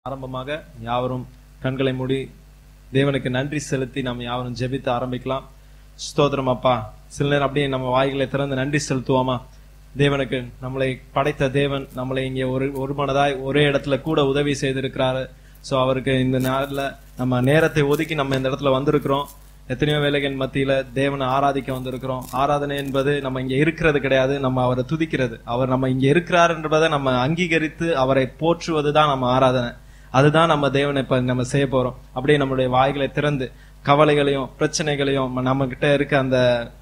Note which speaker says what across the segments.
Speaker 1: ஆரம்பமாக யாவரும் கண்களை மூடி தேவனுக்கு நன்றி செலுத்தி நாம் யாவரும் ஜெபித்து ஆரம்பிக்கலாம் ஸ்தோத்திரம் அப்பா சில நேரம் அப்படியே நம்ம வாய்களை திறந்து நன்றி செலுத்துவோமா தேவனுக்கு நம்மளை படைத்த தேவன் நம்மளை இங்கே ஒரு ஒரு மனதாய் ஒரே இடத்துல கூட உதவி செய்திருக்கிறாரு ஸோ அவருக்கு இந்த நாளில் நம்ம நேரத்தை ஒதுக்கி நம்ம இந்த இடத்துல வந்திருக்கிறோம் எத்தனையோ வேலைகள் மத்தியில தேவனை ஆராதிக்க வந்திருக்கிறோம் ஆராதனை என்பது நம்ம இங்க இருக்கிறது கிடையாது நம்ம அவரை துதிக்கிறது அவர் நம்ம இங்க இருக்கிறார் என்பதை நம்ம அங்கீகரித்து அவரை போற்றுவது தான் நம்ம ஆராதனை அதுதான் நம்ம தேவனை இப்ப நம்ம செய்ய போறோம் அப்படியே நம்மளுடைய வாய்களை திறந்து கவலைகளையும் பிரச்சனைகளையும் நம்ம கிட்ட இருக்க அந்த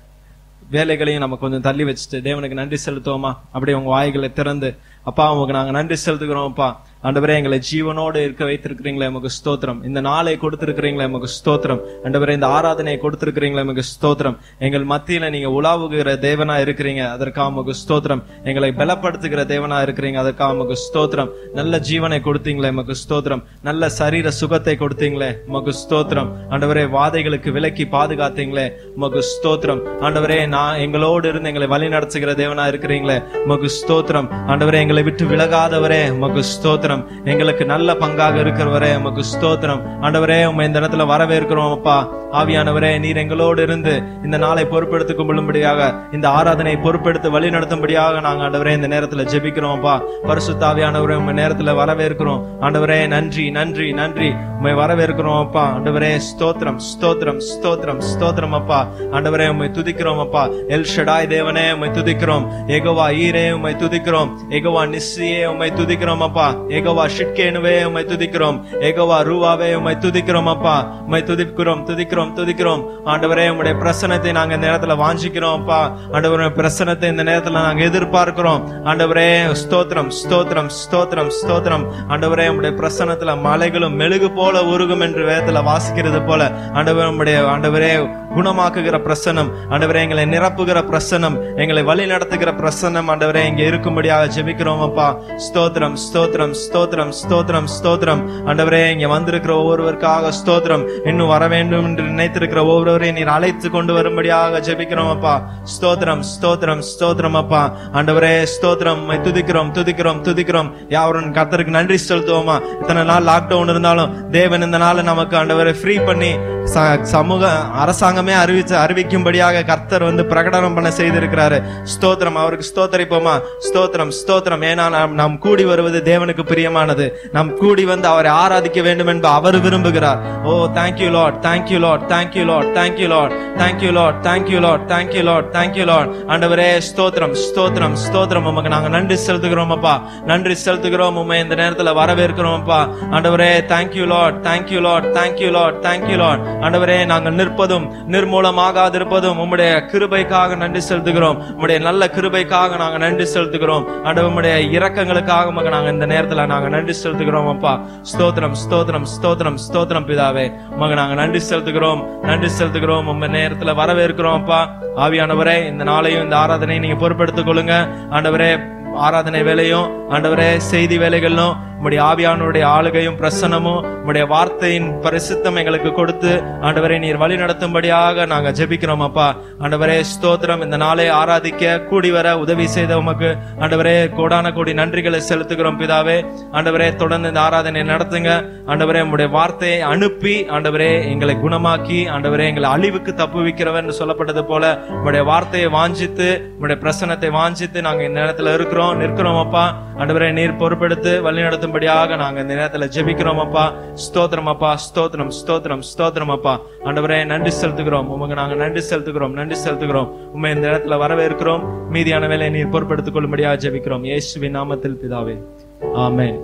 Speaker 1: வேலைகளையும் நம்ம கொஞ்சம் தள்ளி வச்சுட்டு தேவனுக்கு நன்றி செலுத்துவோமா அப்படியே உங்க வாய்களை திறந்து அப்பா உங்களுக்கு நாங்க நன்றி செலுத்துகிறோம் அப்பா ஆண்டவரே எங்களை ஜீவனோடு இருக்க வைத்திருக்கிறீங்களே எமக்கு ஸ்தோத்திரம் இந்த நாளை கொடுத்திருக்கிறீங்களே எமக்கு ஸ்தோத்திரம் ஆண்டவரே இந்த ஆராதனையை கொடுத்திருக்கிறீங்களே எமக்கு ஸ்தோத்திரம் எங்கள் மத்தியில நீங்க உலாவுகிற தேவனா இருக்கிறீங்க அதற்காக உமக்கு ஸ்தோத்திரம் எங்களை பலப்படுத்துகிற தேவனா இருக்கிறீங்க அதற்காக உமக்கு ஸ்தோத்திரம் நல்ல ஜீவனை கொடுத்தீங்களே எமக்கு ஸ்தோத்திரம் நல்ல சரீர சுகத்தை கொடுத்தீங்களே உமக்கு ஸ்தோத்திரம் ஆண்டவரே வாதைகளுக்கு விலக்கி பாதுகாத்தீங்களே உமக்கு ஸ்தோத்திரம் ஆண்டவரே நான் எங்களோடு இருந்து எங்களை வழி நடத்துகிற தேவனா இருக்கிறீங்களே உமக்கு ஸ்தோத்திரம் ஆண்டவரே எங்களை விட்டு விலகாதவரே உமக்கு ஸ்தோத்திரம் எங்களுக்கு நல்ல பங்காக இருக்கிறவரே உமக்கு ஸ்தோத்திரம் ஆண்டவரே உமை இந்த இடத்துல வரவேற்கிறோம் அப்பா ஆவியானவரே நீர் எங்களோடு இருந்து இந்த நாளை பொறுப்பெடுத்துக் கொள்ளும்படியாக இந்த ஆராதனை பொறுப்பெடுத்து வழி நடத்தும்படியாக நாங்க ஆண்டவரே இந்த நேரத்துல ஜெபிக்கிறோம் அப்பா பரிசுத்த ஆவியானவரே உங்க நேரத்துல வரவேற்கிறோம் ஆண்டவரே நன்றி நன்றி நன்றி உண்மை வரவேற்கிறோம் அப்பா ஆண்டவரே ஸ்தோத்திரம் ஸ்தோத்திரம் ஸ்தோத்திரம் ஸ்தோத்திரம் அப்பா ஆண்டவரே உண்மை துதிக்கிறோம் அப்பா எல் ஷடாய் தேவனே உண்மை துதிக்கிறோம் ஏகோவா ஈரே உண்மை துதிக்கிறோம் ஏகோவா நிஸ்ஸியே உண்மை துதிக்கிறோம் அப்பா ஏகோவா ஷிட்கேனுவே உண்மை துதிக்கிறோம் ஏகோவா ரூவாவே உண்மை துதிக்கிறோம் அப்பா உண்மை துதிக்கிறோம் துதிக்கிறோம் துதிக்கிறோம் ஆண்டவரே உம்முடைய பிரசனத்தை நாங்க இந்த நேரத்துல வாஞ்சிக்கிறோம் அப்பா ஆண்டவரே பிரசனத்தை இந்த நேரத்துல நாங்க எதிர்பார்க்கிறோம் ஆண்டவரே ஸ்தோத்திரம் ஸ்தோத்திரம் ஸ்தோத்திரம் ஸ்தோத்திரம் ஆண்டவரே உம்முடைய பிரசனத்துல மலைகளும் மெழுகு போல உருகும் என்று வேதத்துல வாசிக்கிறது போல ஆண்டவரே உம்முடைய ஆண்டவரே குணமாக்குகிற பிரசனம் ஆண்டவரே எங்களை நிரப்புகிற பிரசனம் எங்களை வழி நடத்துகிற பிரசனம் ஆண்டவரே இங்க இருக்கும்படியாக ஜெபிக்கிறோம் அப்பா ஸ்தோத்திரம் ஸ்தோத்திரம் ஸ்தோத்திரம் ஸ்தோத்திரம் ஸ்தோத்திரம் ஆண்டவரே இங்க வந்திருக்கிற ஒவ்வொருவருக்காக ஸ்தோத்திரம் இன்னும் வர வேண்டும் என்று நினைத்திருக்கிற ஒவ்வொருவரையும் நீர் அழைத்து கொண்டு வரும்படியாக ஜெபிக்கிறோம் அப்பா ஸ்தோத்திரம் ஸ்தோத்திரம் ஸ்தோத்திரம் அப்பா ஆண்டவரே ஸ்தோத்திரம் உம்மை துதிக்கிறோம் துதிக்கிறோம் துதிக்கிறோம் யாவரும் கர்த்தருக்கு நன்றி செலுத்துவோமா இத்தனை நாள் லாக்டவுன் இருந்தாலும் தேவன் இந்த நாள் நமக்கு ஆண்டவரை ஃப்ரீ பண்ணி ச- சமூக அரசாங்கமே அறிவிச்சு அறிவிக்கும்படியாக கர்த்தர் வந்து பிரகடனம் பண்ண செய்திருக்கிறாரு ஸ்தோத்திரம் அவருக்கு ஸ்தோத்தரிப்போமா ஸ்தோத்திரம் ஸ்தோத்திரம் ஏன்னா நாம் நாம் கூடி வருவது தேவனுக்கு பிரியமானது நாம் கூடி வந்து அவரை ஆராதிக்க வேண்டும் என்று அவர் விரும்புகிறார் oh thank you Lord thank you Lord thank you Lord thank you Lord thank you Lord thank you Lord thank you Lord thank you Lord ஆண்டவரே ஸ்தோத்திரம் ஸ்தோத்திரம் ஸ்தோத்திரம் உமக்கு நாங்க நன்றி செலுத்துகிறோம் அப்பா நன்றி செலுத்துகிறோம் உண்மை இந்த நேரத்துல வரவேற்கிறோம் அப்பா ஆண்டவரே thank you Lord thank you Lord thank you Lord thank you Lord ஆண்டவரே நாங்கள் நிற்பதும் நிர்மூலமாகாதிருப்பதும் உம்முடைய கிருபைக்காக நன்றி செலுத்துகிறோம் உம்முடைய நல்ல கிருபைக்காக நாங்க நன்றி செலுத்துகிறோம் ஆண்டவர் உம்முடைய இரக்கங்களுக்காக உமக்கு நாங்க இந்த நேரத்துல நாங்க நன்றி செலுத்துகிறோம் அப்பா ஸ்தோத்திரம் ஸ்தோத்திரம் ஸ்தோத்திரம் ஸ்தோத்திரம் பிதாவே உமக்கு நாங்க நன்றி செலுத்துகிறோம் நன்றி செலுத்துகிறோம் உங்க நேரத்துல வரவேற்கிறோம் அப்பா ஆவியானவரே இந்த நாளையும் இந்த ஆராதனையை நீங்க பொறுப்பெடுத்துக் கொள்ளுங்க ஆண்டவரே ஆராதனை வேலையும் ஆண்டவரே செய்தி வேலைகளும் உம்முடைய ஆவியானவருடைய ஆளுகையும் பிரசன்னமும் உம்முடைய வார்த்தையின் பரிசுத்தம் எங்களுக்கு கொடுத்து ஆண்டவரே நீர் வழி நடத்தும்படியாக நாங்க ஜெபிக்கிறோம் அப்பா ஆண்டவரே ஸ்தோத்திரம் இந்த நாளை ஆராதிக்க கூடி வர உதவி செய்த உமக்கு ஆண்டவரே கோடான கோடி நன்றிகளை செலுத்துகிறோம் பிதாவே ஆண்டவரே தொடர்ந்து இந்த ஆராதனை நடத்துங்க ஆண்டவரே உம்முடைய வார்த்தையை அனுப்பி ஆண்டவரே எங்களை குணமாக்கி ஆண்டவரே எங்களை அழிவுக்கு தப்புவிக்கிறவர் என்று சொல்லப்பட்டது போல உம்முடைய வார்த்தையை வாஞ்சித்து உம்முடைய பிரசனத்தை வாஞ்சித்து நாங்க இந்த நேரத்துல இருக்கிறோம் நிற்கிறோம் அப்பா ஆண்டவரே நீர் பொறுப்பெடுத்து வழி நடத்தும்படியாக நாங்க இந்த நேரத்துல ஜெபிக்கிறோம் அப்பா ஸ்தோத்திரம் அப்பா ஸ்தோத்திரம் ஸ்தோத்திரம் ஸ்தோத்திரம் அப்பா ஆண்டவரே நன்றி செலுத்துகிறோம் உமக்கு நாங்க நன்றி செலுத்துகிறோம் நன்றி செலுத்துகிறோம் உண்மை இந்த நேரத்துல வரவேற்கிறோம் மீதியான வேலையை நீர் பொறுப்பெடுத்துக் கொள்ளும்படியாக ஜெபிக்கிறோம் இயேசுவின் நாமத்தில் பிதாவே ஆமென்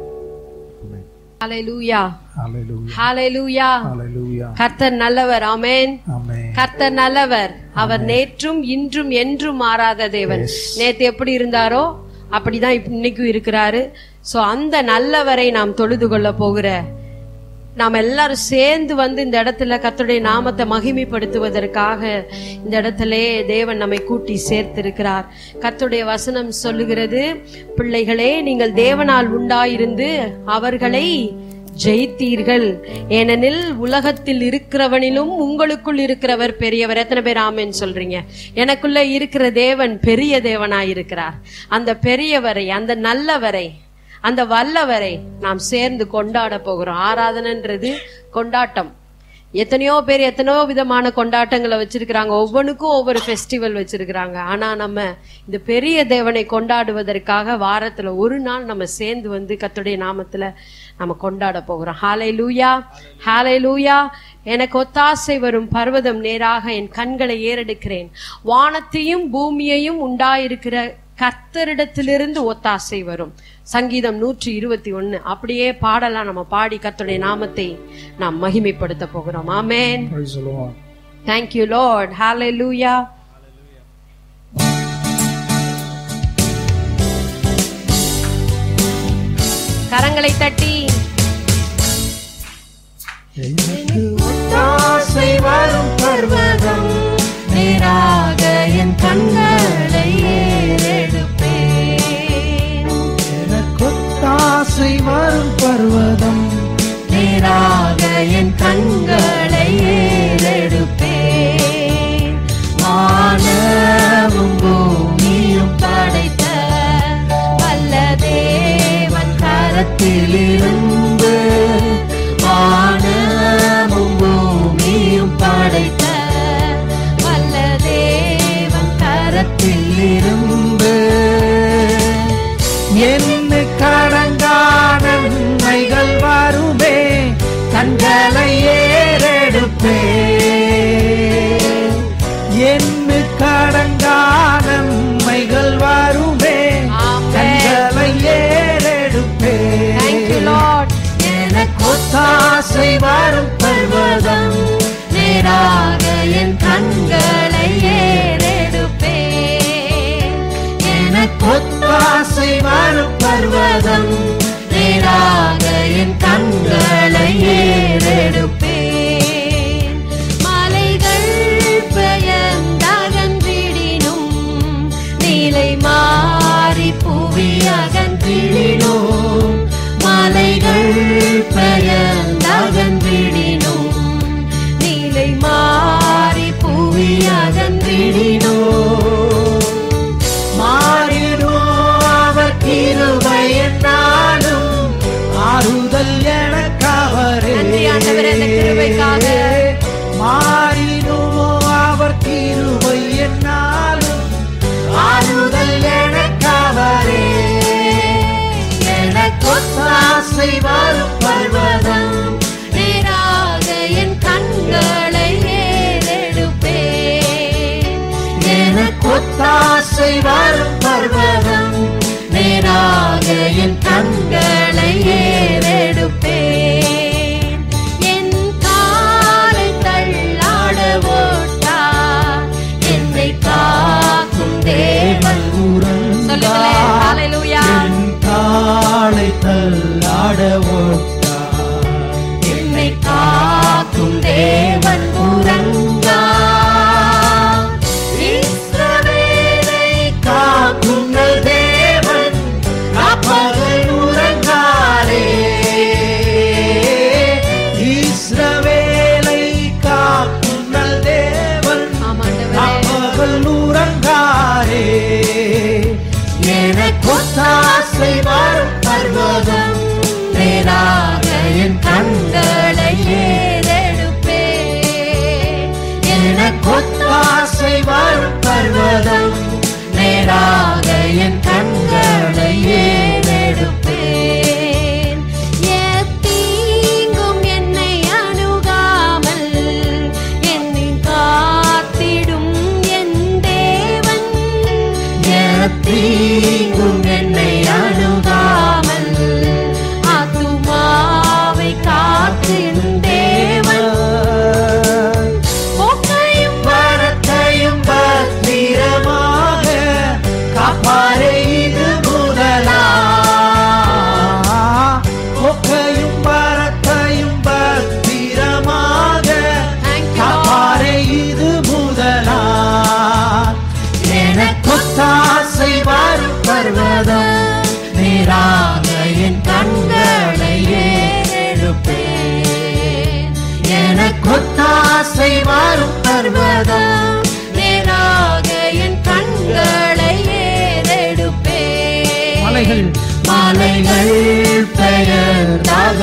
Speaker 2: ஹalleluya
Speaker 3: Hallelujah.
Speaker 2: ஹalleluya
Speaker 3: Hallelujah.
Speaker 2: கர்த்தர் நல்லவர் ஆமென்
Speaker 3: Amen.
Speaker 2: கர்த்தர் நல்லவர் அவர் நேற்றும் இன்றும் என்றும் மாறாத தேவன்
Speaker 3: Yes.
Speaker 2: நேத்து எப்படி இருந்தாரோ அப்படிதான் இப்ப- இன்னைக்கும் இருக்கிறாரு சோ அந்த நல்லவரை நாம் தொழுது கொள்ள போகிற நாம் எல்லாரும் சேர்ந்து வந்து இந்த இடத்துல கர்த்தருடைய நாமத்தை மகிமைப்படுத்துவதற்காக இந்த இடத்திலே தேவன் நம்மை கூட்டி சேர்த்திருக்கிறார் கர்த்தருடைய வசனம் சொல்லுகிறது பிள்ளைகளே நீங்கள் தேவனால் உண்டாயிருந்து அவர்களை ஜெயித்தீர்கள் ஏனெனில் உலகத்தில் இருக்கிறவனிலும் உங்களுக்குள் இருக்கிறவர் பெரியவர் எத்தனை பேர் ஆமென் சொல்றீங்க எனக்குள்ள இருக்கிற தேவன் பெரிய தேவனாய் இருக்கிறார் அந்த பெரியவரை அந்த நல்லவரை அந்த வல்லவரை நாம் சேர்ந்து கொண்டாட போகிறோம் ஆராதனைன்றது கொண்டாட்டம் எத்தனையோ பேர் எத்தனையோ விதமான கொண்டாட்டங்களை வச்சிருக்கிறாங்க ஒவ்வொன்றுக்கும் ஒவ்வொரு ஃபெஸ்டிவல் வச்சிருக்கிறாங்க ஆனா நம்ம இந்த பெரிய தேவனை கொண்டாடுவதற்காக வாரத்துல ஒரு நாள் நம்ம சேர்ந்து வந்து கர்த்தருடைய நாமத்துல நம்ம கொண்டாட போகிறோம் ஹாலை லூயா ஹாலை லூயா எனக்கு ஒத்தாசை வரும் பர்வதம் நேராக என் கண்களை ஏறெடுக்கிறேன் வானத்தையும் பூமியையும் உண்டாயிருக்கிற கர்த்தரிடத்திலிருந்து ஒத்தாசை வரும் சங்கீதம் நூற்றி இருபத்தி ஒன்னு அப்படியே பாடலாம் நம்ம பாடி கர்த்தருடைய நாமத்தை நாம் மகிமைப்படுத்த போகிறோம் ஆமென்
Speaker 3: Praise the Lord.
Speaker 2: Thank you, Lord. Hallelujah. கரங்களை தட்டி
Speaker 3: ஒத்தாசை வரும் பர்வதம்
Speaker 2: நேராக என் கண்களை ஏறெடுப்பேன்
Speaker 3: எனக்கொத்தாசை வரும் பர்வதம்
Speaker 2: நேராக என் கண்களை ஏறெடுப்பேன் வானமும் பூமியும் படைத்த வல்ல தேவன் கரத்திலிருந்து வானமும் பூமியும் படைத்த வல்ல தேவன் கரத்திலிருந்து
Speaker 3: என்ன கடங்கான நன்மைகள் வருமே கண்களை ஏறெடுப்பே என்ன கடங்கான நன்மைகள் வருமே
Speaker 2: Amen.
Speaker 3: கண்களை ஏறெடுப்பே
Speaker 2: Thank you, Lord.
Speaker 3: எனக்கொத்தாசை வரும் பர்வதம்
Speaker 2: நேராக என் கண்களை ஏறெடுப்பேன்
Speaker 3: எனக்கொத்தாசை வரும் பர்வதம்
Speaker 2: நேராக என் கண்களை ஏறெடுப்பேன் மலைகள் பெயர்ந்தகன்றிடினும் நிலை மாறி புவி அகன்றிடினும் மலைகள் பெயர்ந்தகன்றிடினும் நிலை மாறி புவி அகன்றிடினும்
Speaker 3: மாறிடும் அவர் கிருபை என்னாலும் ஆறுதல் எனக்கவரே
Speaker 2: நன்றி ஆண்டவரே, இந்த கிருபைக்காக.
Speaker 3: மாறிடும் அவர் கிருபை என்னாலும் ஆறுதல் எனக்கவரே எனக்கொத்தாசை வரும் பர்வதம்
Speaker 2: நேராக என் கண்களை ஏறெடுப்பேன்
Speaker 3: எனக்கொத்தாசை வரும் பர்வதம்
Speaker 2: நேராக என் கண்களை ஏறெடுப்பேன் என் காலை தள்ளாட ஓட்டார் என்னை காக்கும் தேவன் சொல்லுங்களேன் ஹalleluya
Speaker 3: என் காலை தள்ளாட ஓட்டார்
Speaker 2: என்னை காக்கும் தேவன் உறங்கா இஸ்ரவேலை
Speaker 3: காக்கும் நல் தேவன் காப்பகல் உறங்காரே இஸ்ரவேலை காக்கும் நல் தேவன்
Speaker 2: ஆமாண்டவரே
Speaker 3: காப்பகல் உறங்காரே எனக்கொத்தாசை வரும் பர்வதம்
Speaker 2: நேராக என் கண்களை ஏறெடுப்பேன்
Speaker 3: எனக்கொத்தாசை வரும் பர்வதம்
Speaker 2: நேராக என் கண்களை ஏறெடுப்பேன் எத்தீங்கும் என்னை அணுகாமல் என்னை காத்திடும் என் தேவன் எத்தீங்கும் என்னை அணுகாமல் ஆத்துமாவை காத்திடும் தேவன் போக்கையும்
Speaker 3: வரத்தையும் பத்திரமாக காப்பாரே இது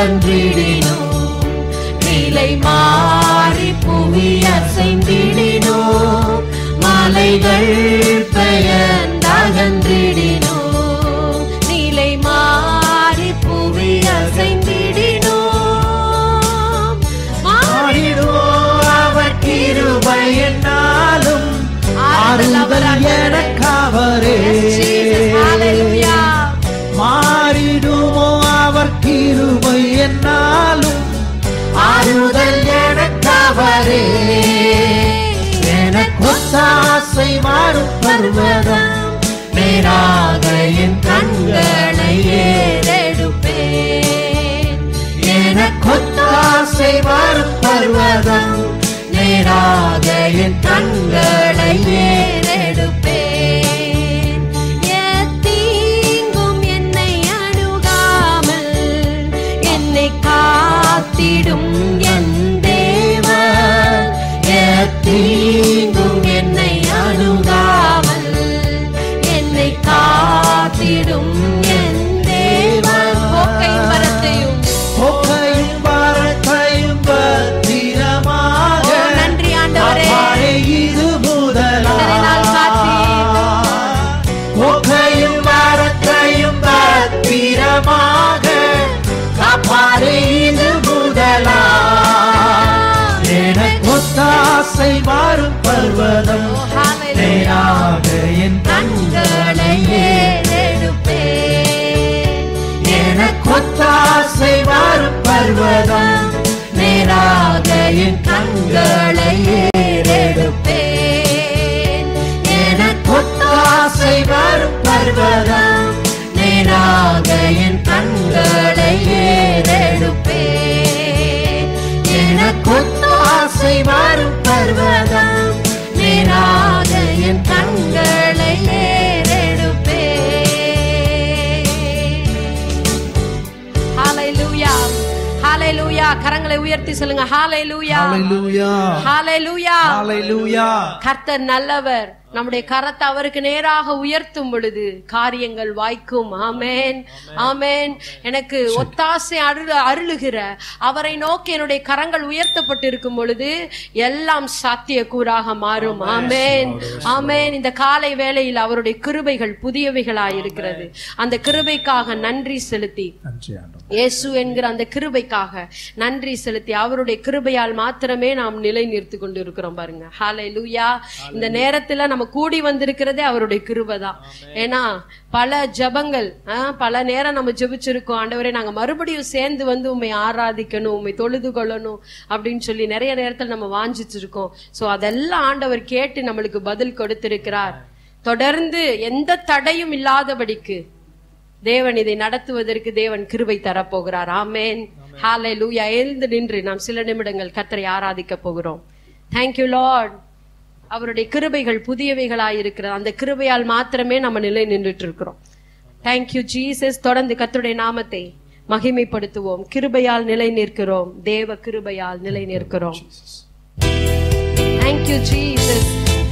Speaker 2: அகன்றிடினோ நிலை மாறி புவி அசைந்திடினோ மலைகள் பெயர்ந்தகன்றிடினோ நிலை மாறி புவி அசைந்திடினோ
Speaker 3: மாறிடுவோ அவர் கிருபை என்னாலும் ஆறுதல் எனக்காவரே மாறிடுமோ அவர் கிருபை என்னாலும் ஆறுதல் எனக்காவரே எனக்கு ஆசை மாறும் பர்வதம் நேராக என் கண்களை
Speaker 2: ஏறெடுப்பேன்
Speaker 3: எனக்கு ஆசை மாறும் பர்வதம் நேராக என் கண்களை
Speaker 2: ஏறெடுப்பேன் எத்தீங்கும் என்னை அணுகாமல் என்னை காத்திடும் என் தேவன் எத்தீங்கும் என்னை அணுகாமல் என்னை காத்திடும் என் தேவன் போக்கையும் வரத்தையும்
Speaker 3: போக்கையும் வரத்தையும் பத்திரமாக
Speaker 2: ஓ, நன்றி ஆண்டவரே.
Speaker 3: அப்பாலே இது முதலா
Speaker 2: இத்தனை நாள் காத்தீர்.
Speaker 3: போக்கையும் வரத்தையும் பத்திரமாக அப்பாலே இது முதலா எனக்கு ஒத்தாசை மாறும் பர்வதம்
Speaker 2: ஓ, hallelujah.
Speaker 3: நேராக என்
Speaker 2: கண்களை ஏறெடுப்பேன்
Speaker 3: எனக்கு ஒத்தாசை மாறும் பர்வதம் நேராக என்
Speaker 2: கண்களை ஏறெடுப்பேன்
Speaker 3: எனக்கு ஒத்தாசை வரும் பர்வதம் நேராக என் கண்களை ஏறெடுப்பேன் எனக்கு ஒத்தாசை வரும் பர்வதம் நேராக என் கண்களை
Speaker 2: ஏறெடுப்பேன் ஹalleluya ஹalleluya கரங்களை உயர்த்தி சொல்லுங்க ஹalleluya
Speaker 3: Hallelujah.
Speaker 2: ஹalleluya
Speaker 3: Hallelujah.
Speaker 2: கர்த்தர் நல்லவர் நம்முடைய கரத்தை அவருக்கு நேராக உயர்த்தும் பொழுது காரியங்கள் வாய்க்கும் ஆமென் ஆமென் எனக்கு ஒத்தாசை அருள் அருளுகிற அவரை நோக்கி என்னுடைய கரங்கள் உயர்த்தப்பட்டு இருக்கும் பொழுது எல்லாம் சாத்தியக்கூறாக மாறும் ஆமென் ஆமென் இந்த காலை வேளையில் அவருடைய கிருபைகள் புதியவைகளாய் இருக்கிறது அந்த கிருபைக்காக நன்றி செலுத்தி இயேசு என்கிற அந்த கிருபைக்காக நன்றி செலுத்தி அவருடைய கிருபையால் மாத்திரமே நாம் நிலை நிறுத்தி கொண்டு இருக்கிறோம் பாருங்க ஹாலே லூயா இந்த நேரத்துல நம்ம கூடி வந்திருக்கிறதே அவருடைய கிருபை தான் ஏன்னா பல ஜபங்கள் ஆஹ், பல நேரம் நம்ம ஜெபிச்சிருக்கோம் ஆண்டவரே நாங்க மறுபடியும் சேர்ந்து வந்து உண்மை ஆராதிக்கணும் உண்மை தொழுது கொள்ளணும் அப்படின்னு சொல்லி நிறைய நேரத்துல நம்ம வாஞ்சிச்சிருக்கோம் சோ அதெல்லாம் ஆண்டவர் கேட்டு நம்மளுக்கு பதில் கொடுத்திருக்கிறார் தொடர்ந்து எந்த தடையும் இல்லாதபடிக்கு தேவன் இதை நடத்துவதற்கு தேவன் கிருபை தரப்போகிறார் ஆமென் ஹalleluya எழுந்து நின்று நாம் சில நிமிடங்கள் கர்த்தரை ஆராதிக்க போகிறோம் thank you லார்ட் அவருடைய கிருபைகள் புதியவைகளாய் இருக்கிறது அந்த கிருபையால் மாத்திரமே நம்ம நிலை நின்றுட்டு இருக்கிறோம் thank you ஜீசஸ் தொடர்ந்து கர்த்தருடைய நாமத்தை மகிமைப்படுத்துவோம் கிருபையால் நிலை நிற்கிறோம் தேவ கிருபையால் நிலை நிற்கிறோம் thank you ஜீசஸ்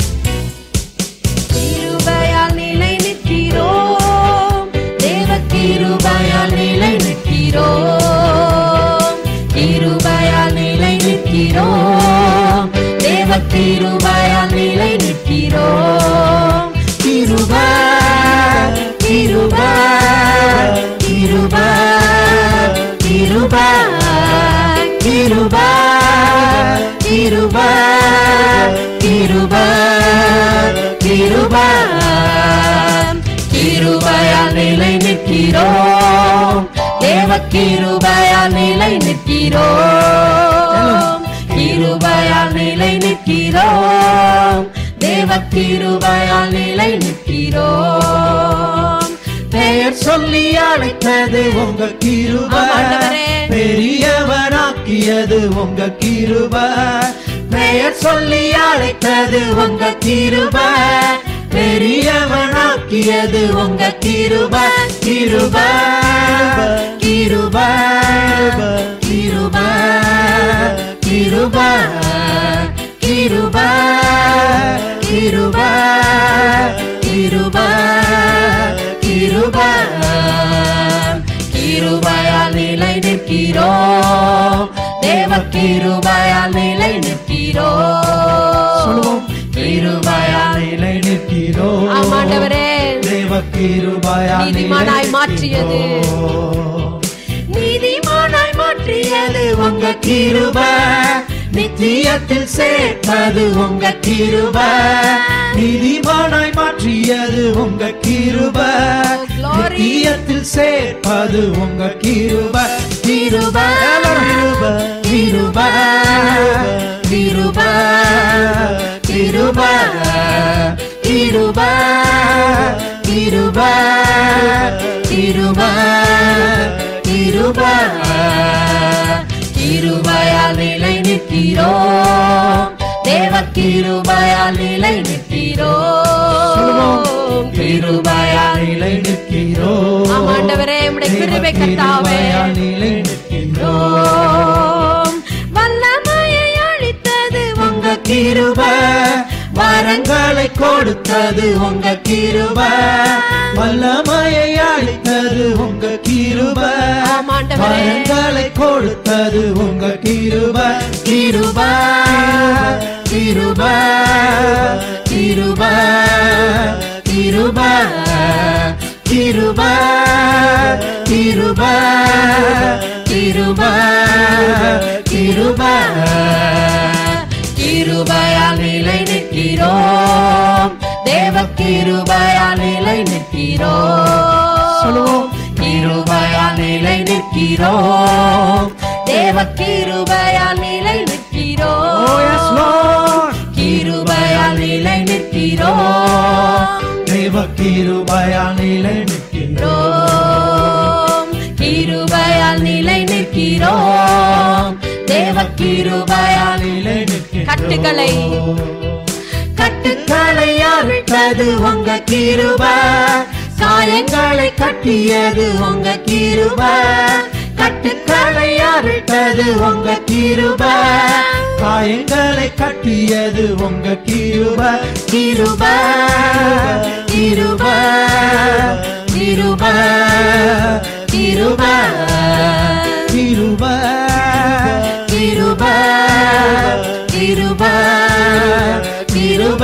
Speaker 2: கிருபையால் நிலை நிற்கிறோம் தேவ கிருபையால் நிலை நிற்கிறோம் கிருபையால் நிலை நிற்கிறோம் தேவ கிருபையால் நிலை நிற்கிறோம் கிருபை கிருபை கிருபை கிருபை கிருபை கிருபை கிருபை கிருபை கிருபையால் நிலை நிற்கிறோம் தேவ கிருபையால் நிலை நிற்கிறோம் கிருபையால் நிலை நிற்கிறோம் தேவ கிருபையால் நிலை நிற்கிறோம்
Speaker 3: பெயர் சொல்லி அழைத்தது உங்க கிருப
Speaker 2: ஆமா, ஆண்டவரே.
Speaker 3: பெரியவனாக்கியது உங்க கிருப பெயர் சொல்லி அழைத்தது உங்க கிருப பெரியவனாக்கியது உங்க கிருப கிருப கிருப கிருப கிருப கிருப கிருப கிருப கிருப கிருபையா
Speaker 2: கிருபையால் நிலை நிற்கிறோம் தேவ கிருபையால் நிலை நிற்கிறோம்
Speaker 3: சொல்லுவோம்
Speaker 2: கிருபையால்
Speaker 3: நிலை நிற்கிறோம்
Speaker 2: ஆமாண்டவரே
Speaker 3: தேவ கிருபையால்
Speaker 2: நீதிமானாய் மாற்றியது. நீதிமானாய் மாற்றியது
Speaker 3: உங்க கிருப நித்தியத்தில் சேர்த்தது உங்க கிருப நீதிமானாய் மாற்றியது உங்க கிருப
Speaker 2: glory.
Speaker 3: நித்தியத்தில் சேர்ப்பது உங்க கிருப கிருப கிருப கிருப கிருப கிருப கிருப கிருப கிருப
Speaker 2: கிருபையால் நிலை நிற்கிறோம் தேவ கிருபையால் நிலை நிற்கிறோம் கிருபையால்
Speaker 3: நிலை நிற்கிறோம்
Speaker 2: ஆமாண்டவரே உம்முடைய கிருபை கர்த்தாவே
Speaker 3: கிருபையால் நிலை நிற்கிறோம்
Speaker 2: நிற்கிறோம் வல்லமையை அளித்தது
Speaker 3: உங்க கிருப வரங்களை கொடுத்தது உங்க கிருப வல்லமையை அளித்தது உங்க கிருப
Speaker 2: ஆமாண்டவரே.
Speaker 3: வரங்களை கொடுத்தது உங்க கிருப கிருப கிருப கிருப கிருப கிருப கிருப கிருப கிருப
Speaker 2: கிருபையால் நிலை நிற்கிறோம் தேவ கிருபையால் நிலை நிற்கிறோம் கிருபையால் நிலை நிற்கிறோம் தேவ கிருபையால் நிலை
Speaker 3: Oh yes
Speaker 2: நிற்கிறோம்
Speaker 3: Lord
Speaker 2: கிருபையால் நிலை நிற்கிறோம்
Speaker 3: தேவ கிருபையால் நிலை நிற்கிறோம்
Speaker 2: கிருபையால் நிலை நிற்கிறோம் தேவ கிருபையால்
Speaker 3: நிலை நிற்கிறோம்
Speaker 2: கட்டுகளை
Speaker 3: கட்டுக்களை அறுத்தது உங்க கிருப சாயங்களை கட்டியது உங்க கிருப கட்டுக்களை அறுத்தது உங்க கிருப காயங்களை கட்டியது உங்க கிருப கிருப கிருப கிருப கிருப கிருப கிருப கிருப கிருப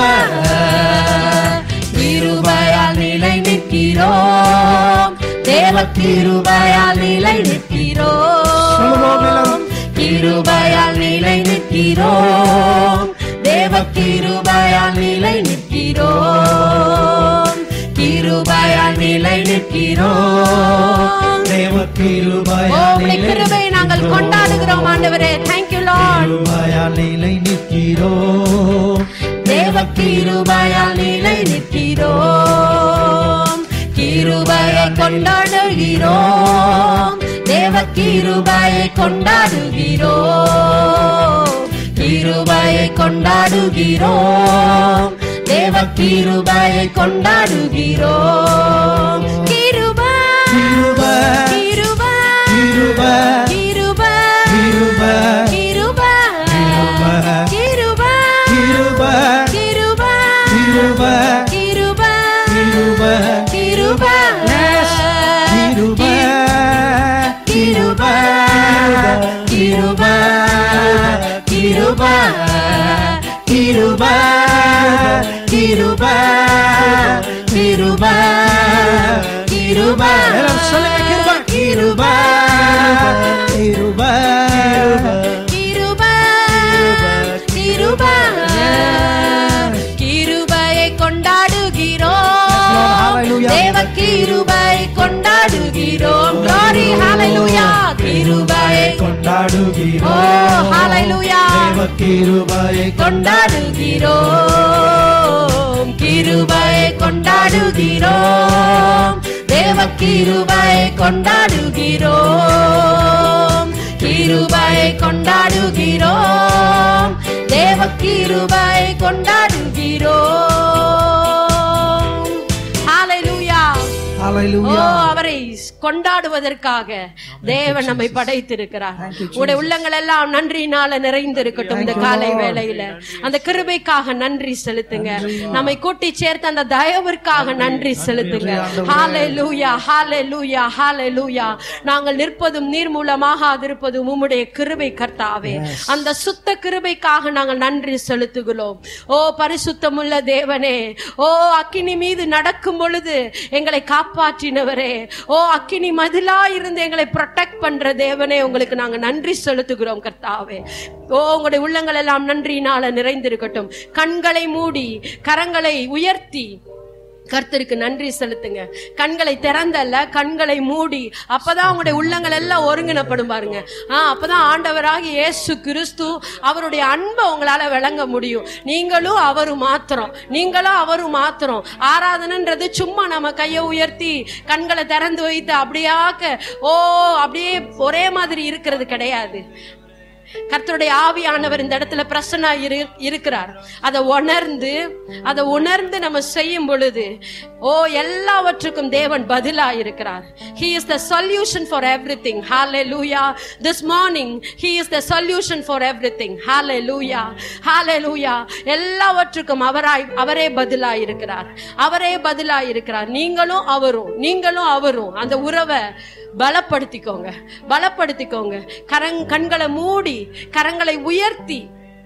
Speaker 2: கிருபையால் நிலை நிற்கிறோம் தேவ கிருபையால் நிலை
Speaker 3: சொல்லுவோம்
Speaker 2: நிற்கிறோம்
Speaker 3: எல்லாரும்.
Speaker 2: கிருபையால் நிலை நிற்கிறோம் தேவ கிருபையால் நிலை நிற்கிறோம் கிருபையால் நிலை நிற்கிறோம்
Speaker 3: தேவ
Speaker 2: ஓ,
Speaker 3: கிருபையால்
Speaker 2: உம்முடைய
Speaker 3: நிலை
Speaker 2: கிருபையை நாங்கள்
Speaker 3: நிற்கிறோம்.
Speaker 2: கொண்டாடுகிறோம் ஆண்டவரே தேங்க்யூ லார்ட்
Speaker 3: கிருபையால் நிலை நிற்கிறோம்
Speaker 2: தேவ கிருபையால் நிலை நிற்கிறோம் கிருபையை கொண்டாடுகிறோம் தேவ கிருபையை கொண்டாடுகிறோம் கிருபையை கொண்டாடுகிறோம் தேவ கிருபையை கொண்டாடுகிறோம் கிருபை
Speaker 3: கிருபை,
Speaker 2: கிருபை
Speaker 3: கிருபை,
Speaker 2: கிருபை
Speaker 3: கிருபை,
Speaker 2: கிருபை
Speaker 3: கிருபை,
Speaker 2: கிருபை
Speaker 3: கிருபை,
Speaker 2: கிருபை
Speaker 3: கிருபை,
Speaker 2: கிருபை
Speaker 3: கிருபை,
Speaker 2: கிருபை
Speaker 3: Yes. கிருபை, கிருபை, கிருபை, கிருபை, கிருபை, கிருபை, கிருபை, கிருபை. எல்லாரும் சொல்லுங்க கிருபை, கிருபை, கிருபை,
Speaker 2: கிருபை கிருபை கிருபையை கொண்டாடுகிறோம்
Speaker 3: Hallelujah.
Speaker 2: தேவ கிருபை கொண்டாடுகிறோம் glory hallelujah கிருபையை ஓ
Speaker 3: கொண்டாடுகிறோம்
Speaker 2: hallelujah
Speaker 3: தேவ கிருபையை
Speaker 2: கொண்டாடுகிறோம் கிருபையை கொண்டாடுகிறோம் தேவ கிருபையை கொண்டாடுகிறோம் கிருபையை கொண்டாடுகிறோம் தேவ கிருபையை கொண்டாடுகிறோம் ஹalleluya ஓ
Speaker 3: Hallelujah.
Speaker 2: அவரை கொண்டாடுவதற்காக தேவன் நம்மை படைத்திருக்கிறார் உடைய உள்ளங்கள் எல்லாம் நன்றினால நிறைந்திருக்கட்டும் இந்த காலை வேளையில அந்த கிருபைக்காக நன்றி செலுத்துங்க நம்மை கூட்டி சேர்த்த அந்த தயவிற்காக நன்றி செலுத்துங்க ஹalleluya ஹalleluya ஹalleluya நாங்கள் நிற்பதும் நீர் மூலமாக அதிருப்பதும் உம்முடைய கிருபை கர்த்தாவே அந்த சுத்த கிருபைக்காக நாங்கள் நன்றி செலுத்துகிறோம் ஓ பரிசுத்தமுள்ள தேவனே ஓ அக்கினி மீது நடக்கும் பொழுது எங்களை காப்பாற்றினவரே ஓ அக்கினி மதிலா இருந்து எங்களை ப்ரொடெக்ட் பண்ற தேவனே உங்களுக்கு நாங்க நன்றி செலுத்துகிறோம் கர்த்தாவே ஓ உங்களுடைய உள்ளங்கள் எல்லாம் நன்றியினால நிறைந்திருக்கட்டும் கண்களை மூடி கரங்களை உயர்த்தி கர்த்தருக்கு நன்றி செலுத்துங்க கண்களை திறந்தல்ல கண்களை மூடி அப்பதான் உங்களுடைய உள்ளங்கள் எல்லாம் ஒருங்கினப்படும் பாருங்க ஆ அப்பதான் ஆண்டவராகி இயேசு கிறிஸ்து அவருடைய அன்பை உங்களால விளங்க முடியும் நீங்களும் அவரும் மாத்திரம் நீங்களும் அவரும் மாத்திரம் ஆராதனைன்றது சும்மா நம்ம கையை உயர்த்தி கண்களை திறந்து வைத்து அப்படியாக்க ஓ அப்படியே ஒரே மாதிரி இருக்கிறது கிடையாது கர்த்தருடைய ஆவியானவர் இந்த இடத்துல பிரசன்னா இரு இருக்கிறார் அதை உணர்ந்து அதை உணர்ந்து நம்ம செய்யும் பொழுது ஓ எல்லாவற்றுக்கும் தேவன் பதிலா இருக்கிறார் he is the solution for everything hallelujah this morning he is the solution for everything hallelujah hallelujah எல்லாவற்றுக்கும் அவராய் அவரே பதிலா இருக்கிறார் அவரே பதிலா இருக்கிறார் நீங்களும் அவரும் நீங்களும் அவரும் அந்த உறவை பலப்படுத்திக்கோங்க பலப்படுத்திக்கோங்க கரங் கண்களை மூடி கரங்களை உயர்த்தி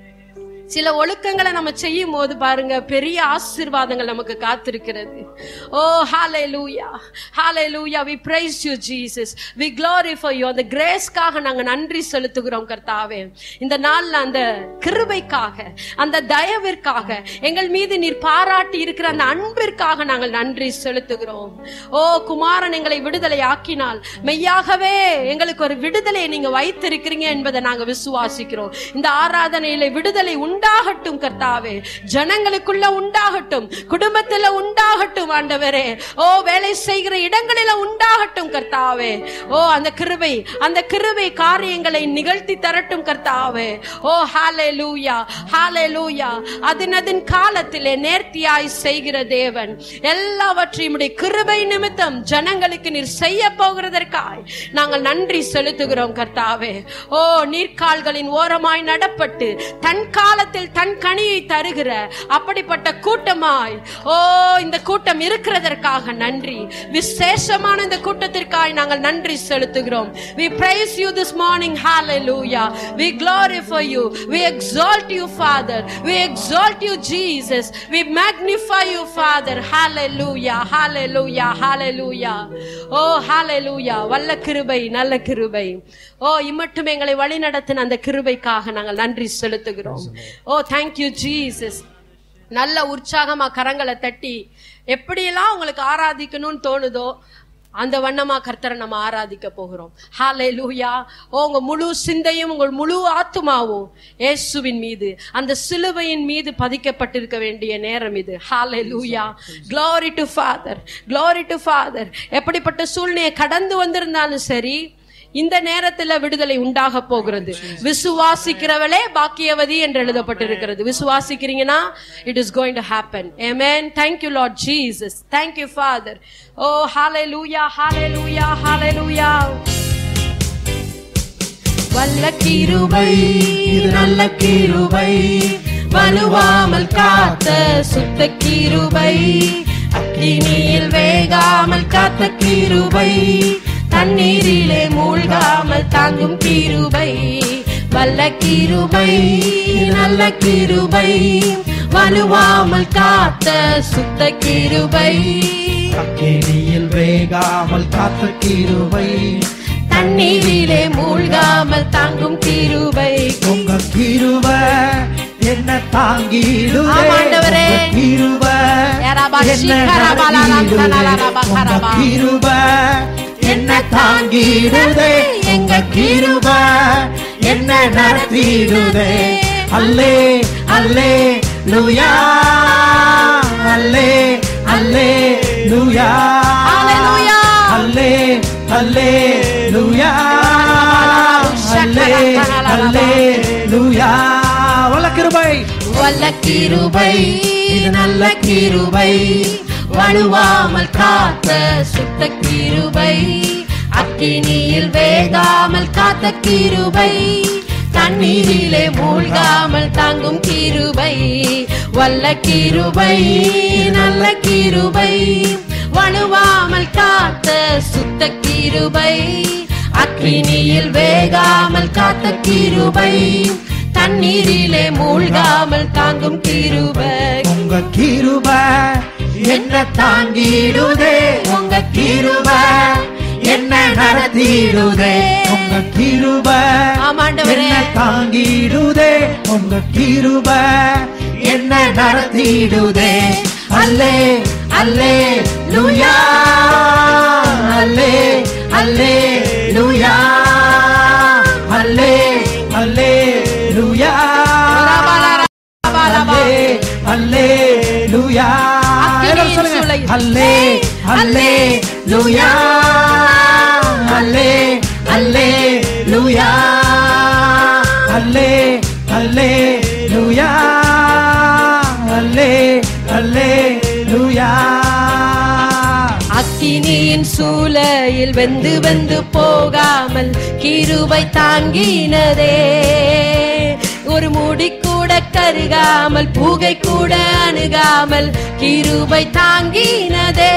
Speaker 2: சில ஒழுக்கங்களை நம்ம செய்யும் போது பாருங்க பெரிய ஆசீர்வாதங்கள் நமக்கு காத்திருக்கிறது ஓ ஹாலே hallelujah hallelujah we praise you Jesus we glorify you அந்த கிரேஸ்க்காக நாங்க நன்றி செலுத்துகிறோம் கர்த்தாவே இந்த நாள்ல அந்த கிருபைக்காக அந்த தயவிற்காக எங்கள் மீது நீர் பாராட்டி இருக்கிற அந்த அன்பிற்காக நாங்கள் நன்றி செலுத்துகிறோம் ஓ குமாரன் எங்களை விடுதலை ஆக்கினால் மெய்யாகவே எங்களுக்கு ஒரு விடுதலையை நீங்க வைத்திருக்கிறீங்க என்பதை நாங்க விசுவாசிக்கிறோம் இந்த ஆராதனையில விடுதலை உண்டாகட்டும் கர்த்தாவே ஜனங்களுக்குள்ள உண்டாகட்டும் குடும்பத்துல உண்டாகட்டும் ஆண்டவரே ஓ வேலை செய்கிற இடங்களில உண்டாகட்டும் கர்த்தாவே ஓ அந்த கிருபை அந்த கிருபை காரியங்களை நிகழ்த்தி தரட்டும் கர்த்தாவே ஓ ஹாலே லூயா ஹாலே லூயா அதினதின் காலத்திலே நேர்த்தியாய் செய்கிற தேவன் எல்லாவற்றையும் உம்முடைய கிருபை நிமித்தம் ஜனங்களுக்கு நீர் செய்ய போகிறதற்காய் நாங்கள் நன்றி செலுத்துகிறோம் கர்த்தாவே ஓ நீர்க்கால்களின் ஓரமாய் நடப்பட்டு தன் காலத்தில் தன் கனியை தருகிற அப்படிப்பட்ட கூட்டமாய் ஓ இந்த கூட்டம் இருக்கிறதற்காக நன்றி விசேஷமான இந்த கூட்டத்திற்காய் நாங்கள் நன்றி செலுத்துகிறோம் we praise you this morning hallelujah we glorify you we exalt you father we exalt you jesus we magnify you father hallelujah hallelujah hallelujah oh hallelujah வல்ல கிருபை நல்ல கிருபை ஓ இம்மட்டும் எங்களை வழி நடத்தின அந்த கிருபைக்காக நாங்கள் நன்றி செலுத்துகிறோம் ஓ தேங்க்யூ ஜீசஸ் நல்ல உற்சாகமா கரங்களை தட்டி எப்படியெல்லாம் உங்களுக்கு ஆராதிக்கணும்னு தோணுதோ அந்த வண்ணமா கர்த்தரை நம்ம ஆராதிக்க போகிறோம் ஹாலே லூயா உங்க முழு சிந்தையும் உங்கள் முழு ஆத்துமாவும் இயேசுவின் மீது அந்த சிலுவையின் மீது பதிக்கப்பட்டிருக்க வேண்டிய நேரம் இது hallelujah glory to Father glory to Father எப்படிப்பட்ட சூழ்நிலையை கடந்து வந்திருந்தாலும் சரி இந்த நேரத்துல விடுதலை உண்டாக போகிறது விசுவாசிக்கிறவளே பாக்கியவதி என்று எழுதப்பட்டிருக்கிறது விசுவாசிக்கிறீங்கன்னா it is going to happen amen thank you lord jesus thank you father oh hallelujah hallelujah hallelujah வல்ல கிருபை
Speaker 3: இது நல்ல கிருபை
Speaker 2: வலுவாமல் காத்த சுத்த கிருபை அக்கினியில் வேகாமல் காத்த கிருபை தண்ணீரிலே மூழ்காமல் தாங்கும் கிருபை வல்ல கிருபை
Speaker 3: இது நல்ல கிருபை
Speaker 2: வலுவாமல் காத்த சுத்த கிருபை
Speaker 3: அக்கினியில் வேகாமல் காத்த கிருபை
Speaker 2: தண்ணீரிலே மூழ்காமல் தாங்கும் கிருபை
Speaker 3: உங்க கிருப என்ன தாங்கிடுதே
Speaker 2: ஆமா, ஆண்டவரே.
Speaker 3: உங்க கிருப
Speaker 2: யாராபா
Speaker 3: என்ன
Speaker 2: சீக்கிரபாலா
Speaker 3: நடத்திடுதே.
Speaker 2: லந்தனாலாபா
Speaker 3: உங்க
Speaker 2: கரபா.
Speaker 3: கிருப என்ன தாங்கிடுதே உங்க கிருப என்ன நடத்திடுதே அல்லே அல்லே லுயா அல்லே அல்லே லுயா
Speaker 2: Hallelujah.
Speaker 3: அல்லே அல்லே லுயா அல்லே அல்லே லுயா வல்ல கிருபை
Speaker 2: வல்ல கிருபை
Speaker 3: இது நல்ல கிருபை
Speaker 2: வழுவாமல் காத்த சுத்த கிருபை அக்கினியில் வேகாமல் காத்த கிருபை தண்ணீரிலே மூழ்காமல் தாங்கும் கிருபை வல்ல கிருபை நல்ல கிருபை வழுவாமல் காத்த சுத்த கிருபை அக்கினியில் வேகாமல் காத்த கிருபை தண்ணீரிலே மூழ்காமல் தாங்கும் கிருபை
Speaker 3: உங்க கிருப என்ன தாங்கிடுதே உங்க கிருப என்ன நடத்திடுதே உங்க கிருப
Speaker 2: ஆமாண்டவரே.
Speaker 3: என்ன தாங்கிடுதே உங்க கிருப என்ன நடத்திடுதே அல்லே அல்லே லுயா அல்லே அல்லே லுயா அல்லே அல்லே லுயா அல்லே அல்லே லுயா எல்லாரும் சொல்லுங்க அல்லே அல்லே லுயா அல்லே அல்லே லுயா அல்லே அல்லே லுயா அல்லே அல்லே லுயா
Speaker 2: அக்கினியின் சூளையில் வெந்து வெந்து போகாமல் கிருபை தாங்கினதே ஒரு முடி கூட கருகாமல் புகை கூட அணுகாமல் கிருபை தாங்கினதே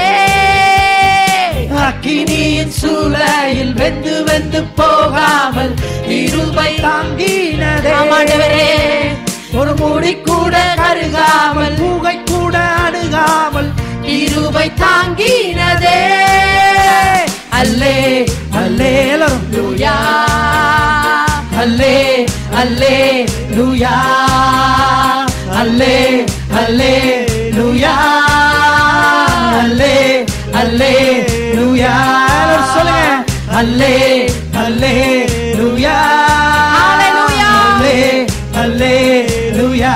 Speaker 3: அக்கினியின் சூளையில் வெந்து வெந்து போகாமல் இருபை தாங்கினதே
Speaker 2: ஆமாண்டவரே.
Speaker 3: ஒரு முடி கூட கருகாமல் பூகை கூட அணுகாமல்
Speaker 2: கிருபை தாங்கினதே
Speaker 3: அல்லே அல்லே எல்லாரும்
Speaker 2: லூயா
Speaker 3: அல்லே அல்லே லுயா அல்லே அல்லே லுயா அல்லே அல்லே லுயா எல்லாரும் சொல்லுங்க அல்லே அல்லே லுயா
Speaker 2: Hallelujah.
Speaker 3: அல்லே அல்லே லுயா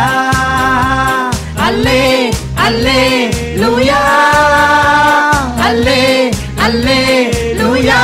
Speaker 3: அல்லே அல்லே லுயா அல்லே அல்லே லுயா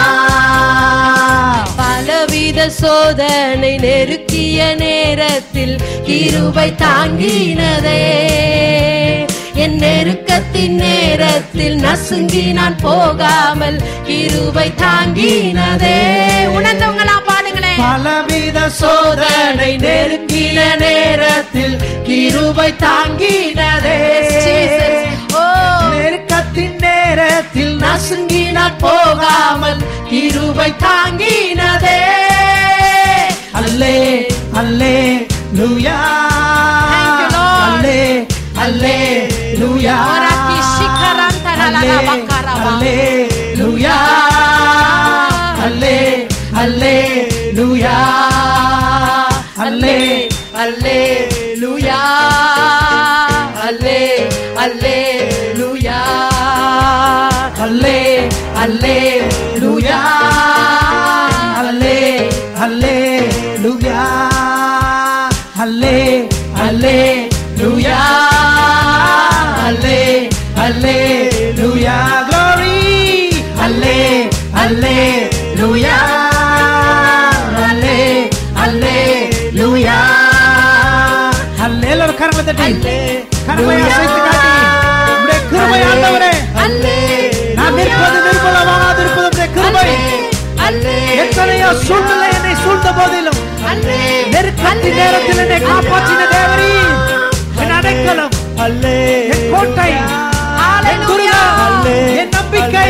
Speaker 2: பலவித சோதனை நெருக்கிய நேரத்தில் கிருபை தாங்கினதே என் நெருக்கத்தின் நேரத்தில் நசுங்கி நான் போகாமல் கிருபை தாங்கினதே உணர்ந்தவங்களா பாடுங்களேன்
Speaker 3: பலவித சோதனை நெருங்கின நேரத்தில் கிருபை தாங்கினதே
Speaker 2: Jesus. ஓ
Speaker 3: நெருக்கத்தின் நேரத்தில் நசுங்கி நான் போகாமல் கிருபை தாங்கினதே அல்லே அல்லே லுயா
Speaker 2: Thank you, Lord.
Speaker 3: அல்லே அல்லே லுயா
Speaker 2: Oraki shikarantaralala bakaraba.
Speaker 3: அல்லே லுயா அல்லே அல்லே லுயா அல்லே
Speaker 2: அல்லே லுயா அல்லே அல்லே லுயா
Speaker 3: அல்லே அல்லே லுயா அல்லே அல்லே லுயா அல்லே அல்லே லுயா அல்லே அல்லே லுயா glory அல்லே அல்லே லுயா அல்லே அல்லே லுயா அல்லே எல்லாரும் கரங்களை தட்டி கரங்களை அசைத்து காட்டி உம்முடைய கிருபை ஆண்டவரே
Speaker 2: அல்லே
Speaker 3: நான் நிற்பது நிர்மலமாகாதிருப்பது உம்முடைய கிருபை
Speaker 2: அல்லே
Speaker 3: எத்தனையோ சூழ்நிலை என்னை சூழ்ந்த போதிலும்
Speaker 2: அல்லே
Speaker 3: நெருக்கத்தின் நேரத்தில் என்னை காப்பாற்றின தேவரீ என் அடைக்கலம் என் கோட்டை என் துருகா என் நம்பிக்கை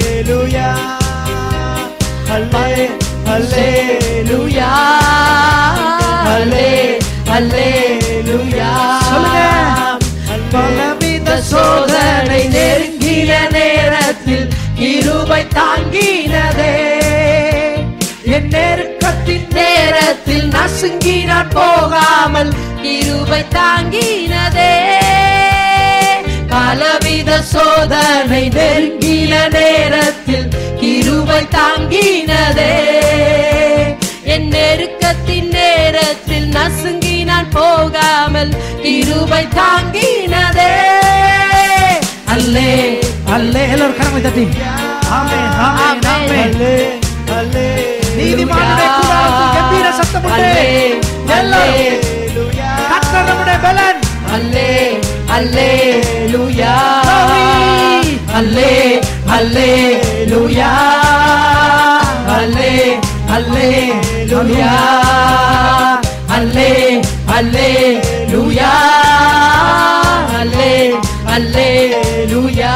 Speaker 2: அல்லேலூயா அல்லே அல்லேலூயா
Speaker 3: சொல்லுங்க பலவித சோதனை நெருங்கின நேரத்தில் கிருபை தாங்கினதே என் நெருக்கத்தின் நேரத்தில் நசுங்கி நான் போகாமல்
Speaker 2: கிருபை தாங்கினதே
Speaker 3: பலவித சோதனை நெருங்கின நேரத்தில் கிருபை தாங்கினதே
Speaker 2: என் நெருக்கத்தின் நேரத்தில் நசுங்கி நான் போகாமல் கிருபை தாங்கினதே
Speaker 3: அல்லே அல்லே எல்லாரும் கரங்களை தட்டி ஆமென் ஆமென்
Speaker 2: ஆமென்.
Speaker 3: ஆமென் நீதிமானுடைய கூடாரத்தில் கம்பீர சத்தம் உண்டு எல்லாரும் கர்த்தர் நம்முடைய பலன்
Speaker 2: அல்லே அல்லேலூயா
Speaker 3: Glory. அல்லேலூயா அல்லே அல்லேலூயா அல்லே அல்லேலூயா அல்லே அல்லேலூயா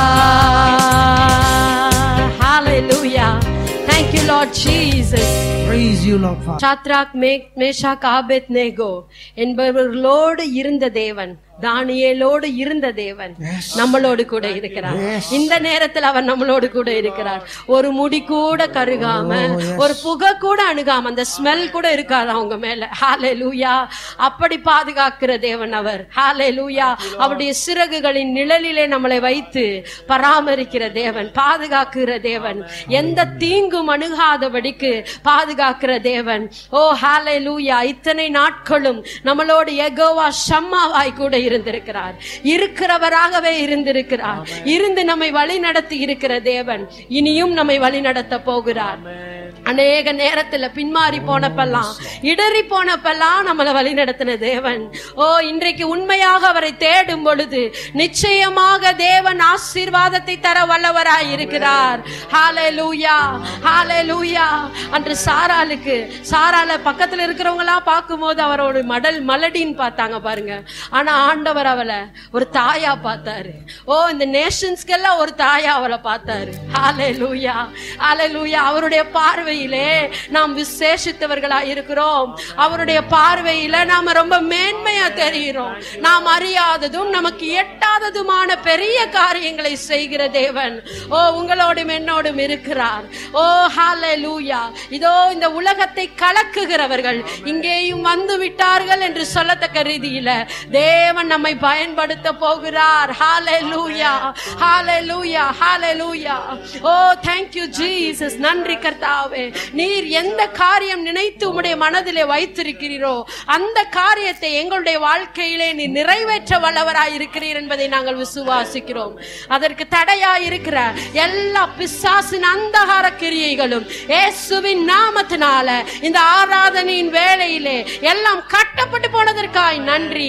Speaker 2: Hallelujah. Thank you, Lord Jesus.
Speaker 3: Praise you, Lord Father.
Speaker 2: Shadrach மேக் மேஷாக் ஆபேத் நேகோ என்பவர்களோடு இருந்த தேவன் தானியேலோடு இருந்த தேவன் நம்மளோடு கூட இருக்கிறார் இந்த நேரத்தில் அவர் நம்மளோடு கூட இருக்கிறார் ஒரு முடி கூட கருகாம ஒரு புகை கூட அணுகாம அந்த ஸ்மெல் கூட இருக்காது அவங்க மேல ஹாலே லூயா அப்படி பாதுகாக்கிற தேவன் அவர் ஹாலே லூயா அவருடைய சிறகுகளின் நிழலிலே நம்மளை வைத்து பராமரிக்கிற தேவன் பாதுகாக்கிற தேவன் எந்த தீங்கும் அணுகாதபடிக்கு பாதுகாக்கிற தேவன் ஓ ஹாலே லூயா இத்தனை நாட்களும் நம்மளோடு எகோவா ஷம்மாவாய் கூட இருந்திருக்கிறார் இருக்கிறவராகவே இருந்திருக்கிறார் இருந்து நம்மை வழி நடத்தி இருக்கிற தேவன் இனியும் நம்மை வழி நடத்த போகிறார் அநேக நேரத்துல பின்மாறி போனப்பெல்லாம் இடறி போனப்பெல்லாம் நம்மளை வழி நடத்தின தேவன் ஓ இன்றைக்கு உண்மையாக அவரை தேடும் பொழுது நிச்சயமாக தேவன் ஆசீர்வாதத்தை தர வல்லவராய் இருக்கிறார் ஹாலே லூயா ஹாலே லூயா அன்று சாராளுக்கு சாரால பக்கத்துல இருக்கிறவங்க எல்லாம் பார்க்கும்போது அவரோட மடல் மலடின்னு பார்த்தாங்க பாருங்க ஆனா ஆண்டவர் அவளை ஒரு தாயா பார்த்தாரு ஓ இந்த நேஷன்ஸ்க்கெல்லாம் ஒரு தாயா அவளை பார்த்தாரு ஹாலே லூயா ஹாலே லூயா அவருடைய பார்வையிலே நாம் விசேஷித்தவர்களா இருக்கிறோம் அவருடைய பார்வையில நாம ரொம்ப மேன்மையா தெரிகிறோம் நாம் அறியாததும் நமக்கு எட்டாததுமான பெரிய காரியங்களை செய்கிற தேவன் ஓ உங்களோடும் என்னோடும் இருக்கிறார் ஓ ஹாலே லூயா இதோ இந்த உலகத்தை கலக்குகிறவர்கள் இங்கேயும் வந்து விட்டார்கள் என்று சொல்லத்தக்க ரீதியில தேவன் நம்மை பயன்படுத்த போகிறார் ஹாலே லூயா ஹாலே லூயா ஹாலே லூயா ஓ தேங்க்யூ ஜீசஸ் நன்றி கர்த்தாவே நீர் எந்த காரியம் நினைத்து உம்முடைய மனதிலே வைத்திருக்கிறீரோ அந்த காரியத்தை எங்களுடைய வாழ்க்கையிலே நீ நிறைவேற்ற வல்லவராய் இருக்கிறீர் என்பதை நாங்கள் விசுவாசிக்கிறோம் அதற்கு தடையாய் இருக்கிற எல்லா பிசாசின் அந்தகார கிரியைகளும் இயேசுவின் நாமத்தினால இந்த ஆராதனையின் வேளையிலே எல்லாம் கட்டப்பட்டு போனதற்காய் நன்றி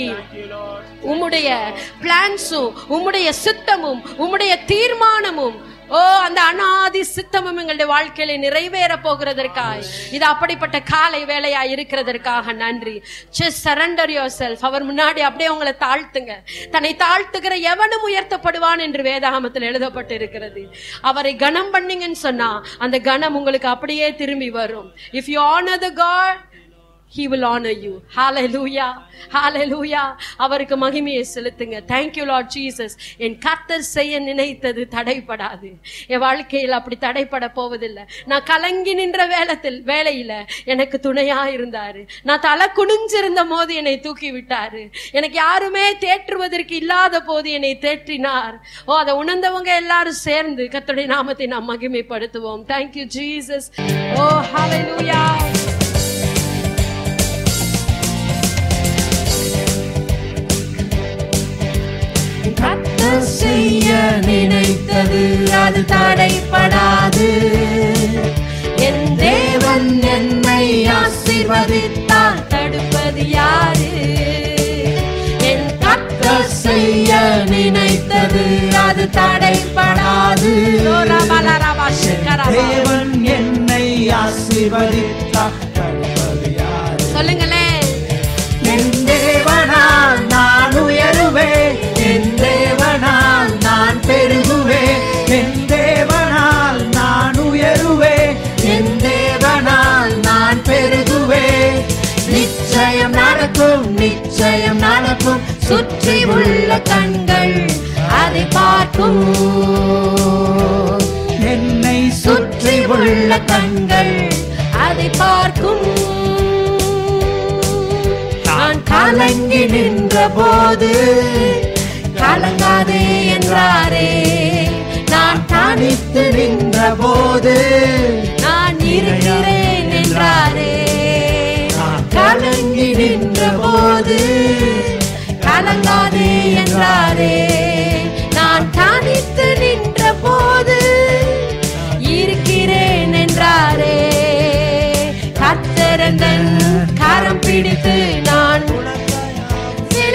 Speaker 2: உம்முடைய பிளான்ஸும் உம்முடைய சித்தமும் உம்முடைய தீர்மானமும் ஓ அந்த அனாதி சித்தமும் எங்களுடைய வாழ்க்கையில நிறைவேற போகிறதற்காய் இது அப்படிப்பட்ட காலை வேலையா இருக்கிறதற்காக நன்றி just surrender yourself அவர் முன்னாடி அப்படியே உங்களை தாழ்த்துங்க தன்னை தாழ்த்துகிற எவனும் உயர்த்தப்படுவான் என்று வேதாகமத்தில் எழுதப்பட்டு இருக்கிறது அவரை கனம் பண்ணீங்கன்னு சொன்னா அந்த கனம் உங்களுக்கு அப்படியே திரும்பி வரும் if you honor the God he will honor you hallelujah hallelujah அவருக்கு மகிமையை செலுத்துங்க thank you lord jesus என் கர்த்தர் செய்ய நினைத்தது தடைப்படாது என் வாழ்க்கையில் அப்படி தடைப்பட போவதில்லை நான் கலங்கி நின்ற வேலத்தில் வேலையில எனக்கு துணையா இருந்தாரு நான் தலை குனிஞ்சிருந்த போது என்னை தூக்கி விட்டாரு எனக்கு யாருமே தேற்றுவதற்கு இல்லாத போது என்னை தேற்றினார் ஓ அதை உணர்ந்தவங்க எல்லாரும் சேர்ந்து கர்த்தருடைய நாமத்தை நாம் மகிமைப்படுத்துவோம் thank you jesus O hallelujah
Speaker 3: கர்த்தர் செய்ய நினைத்தது அது தடைப்படாது என் தேவன் என்னை ஆசீர்வதித்தார்
Speaker 2: தடுப்பது யாரு
Speaker 3: என் கர்த்தர் செய்ய நினைத்தது அது தடைப்படாது தேவன் என்னை ஆசீர்வதித்தார் தடுப்பது யாரு?
Speaker 2: சொல்லுங்களேன்
Speaker 3: என் தேவனால் நான் உயருவேன் என் தேவனால் நான் பெருகுவேன் என் தேவனால் நான் உயருவேன் என் தேவனால் நான் பெருகுவேன் நிச்சயம் நடக்கும் நிச்சயம் நடக்கும் சுற்றி உள்ள கண்கள் அதை பார்க்கும் என்னை சுற்றி உள்ள கண்கள் அதை பார்க்கும் நான் கலங்கி நின்ற போது கலங்காதே என்றாரே நான் தனித்து நின்ற போது நான் இருக்கிறேன் என்றாரே நான் கலங்கி நின்ற போது கலங்காதே என்றாரே நான் தனித்து நின்ற போது இருக்கிறேன் என்றாரே கத்தரந்தன் கரம் பிடித்து நான்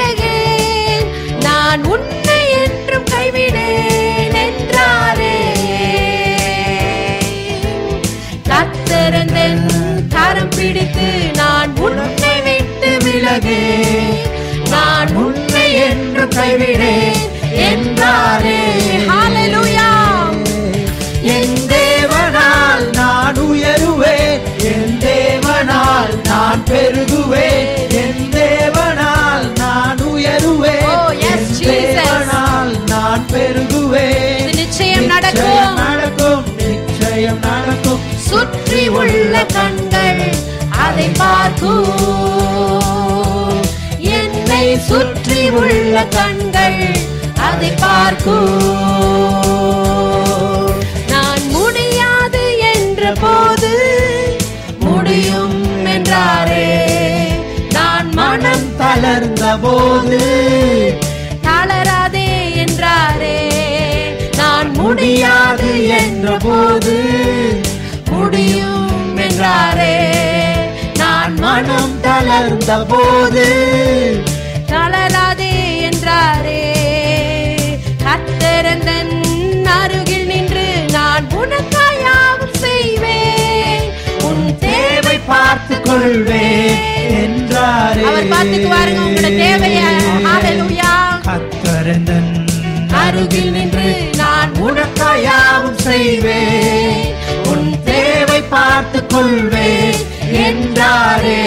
Speaker 3: விலகேன் நான் உன்னை என்றும் கைவிடேன் என்றாரே
Speaker 2: பிடித்து நான் உன்னை விட்டு விலகே நான் உன்னை என்று கைவிடேன் என்றாரே ஹalleluya
Speaker 3: என் தேவனால் நான் உயருவேன் என் தேவனால் நான் பெருகுவேன் என் தேவனால் நான் உயருவேன்
Speaker 2: Oh, yes,
Speaker 3: என்
Speaker 2: Jesus.
Speaker 3: தேவனால் நான் பெருகுவேன்
Speaker 2: இது நிச்சயம்
Speaker 3: நிச்சயம்
Speaker 2: நடக்கும்
Speaker 3: நடக்கும் நிச்சயம் நடக்கும்
Speaker 2: சுற்றி உள்ள கண்கள் அதை பார்க்கும் என்னை சுற்றி உள்ள கண்கள் அதை பார்க்கும் நான் முடியாது என்ற போது முடியும் என்றாரே நான் மனம்
Speaker 3: தளர்ந்த போது
Speaker 2: தளராதே என்றாரே நான் முடியாது என்ற போது முடியும் என்றாரே நான் மனம்
Speaker 3: தளர்ந்த போது
Speaker 2: தளராதே என்றாரே கத்தரந்தன் அருகில் நின்று நான் உனக்காயாவும் செய்வேன் உன் தேவை
Speaker 3: பார்த்து கொள்வேன் என்றாரே
Speaker 2: அவர் பார்த்துக்குவாருங்க உங்களோட தேவைய ஹalleluya
Speaker 3: கத்தரந்தன்
Speaker 2: அருகில் நின்று நான்
Speaker 3: உனக்காயாவும் செய்வேன் உன் தேவை பார்த்து கொள்வேன் என்றாரே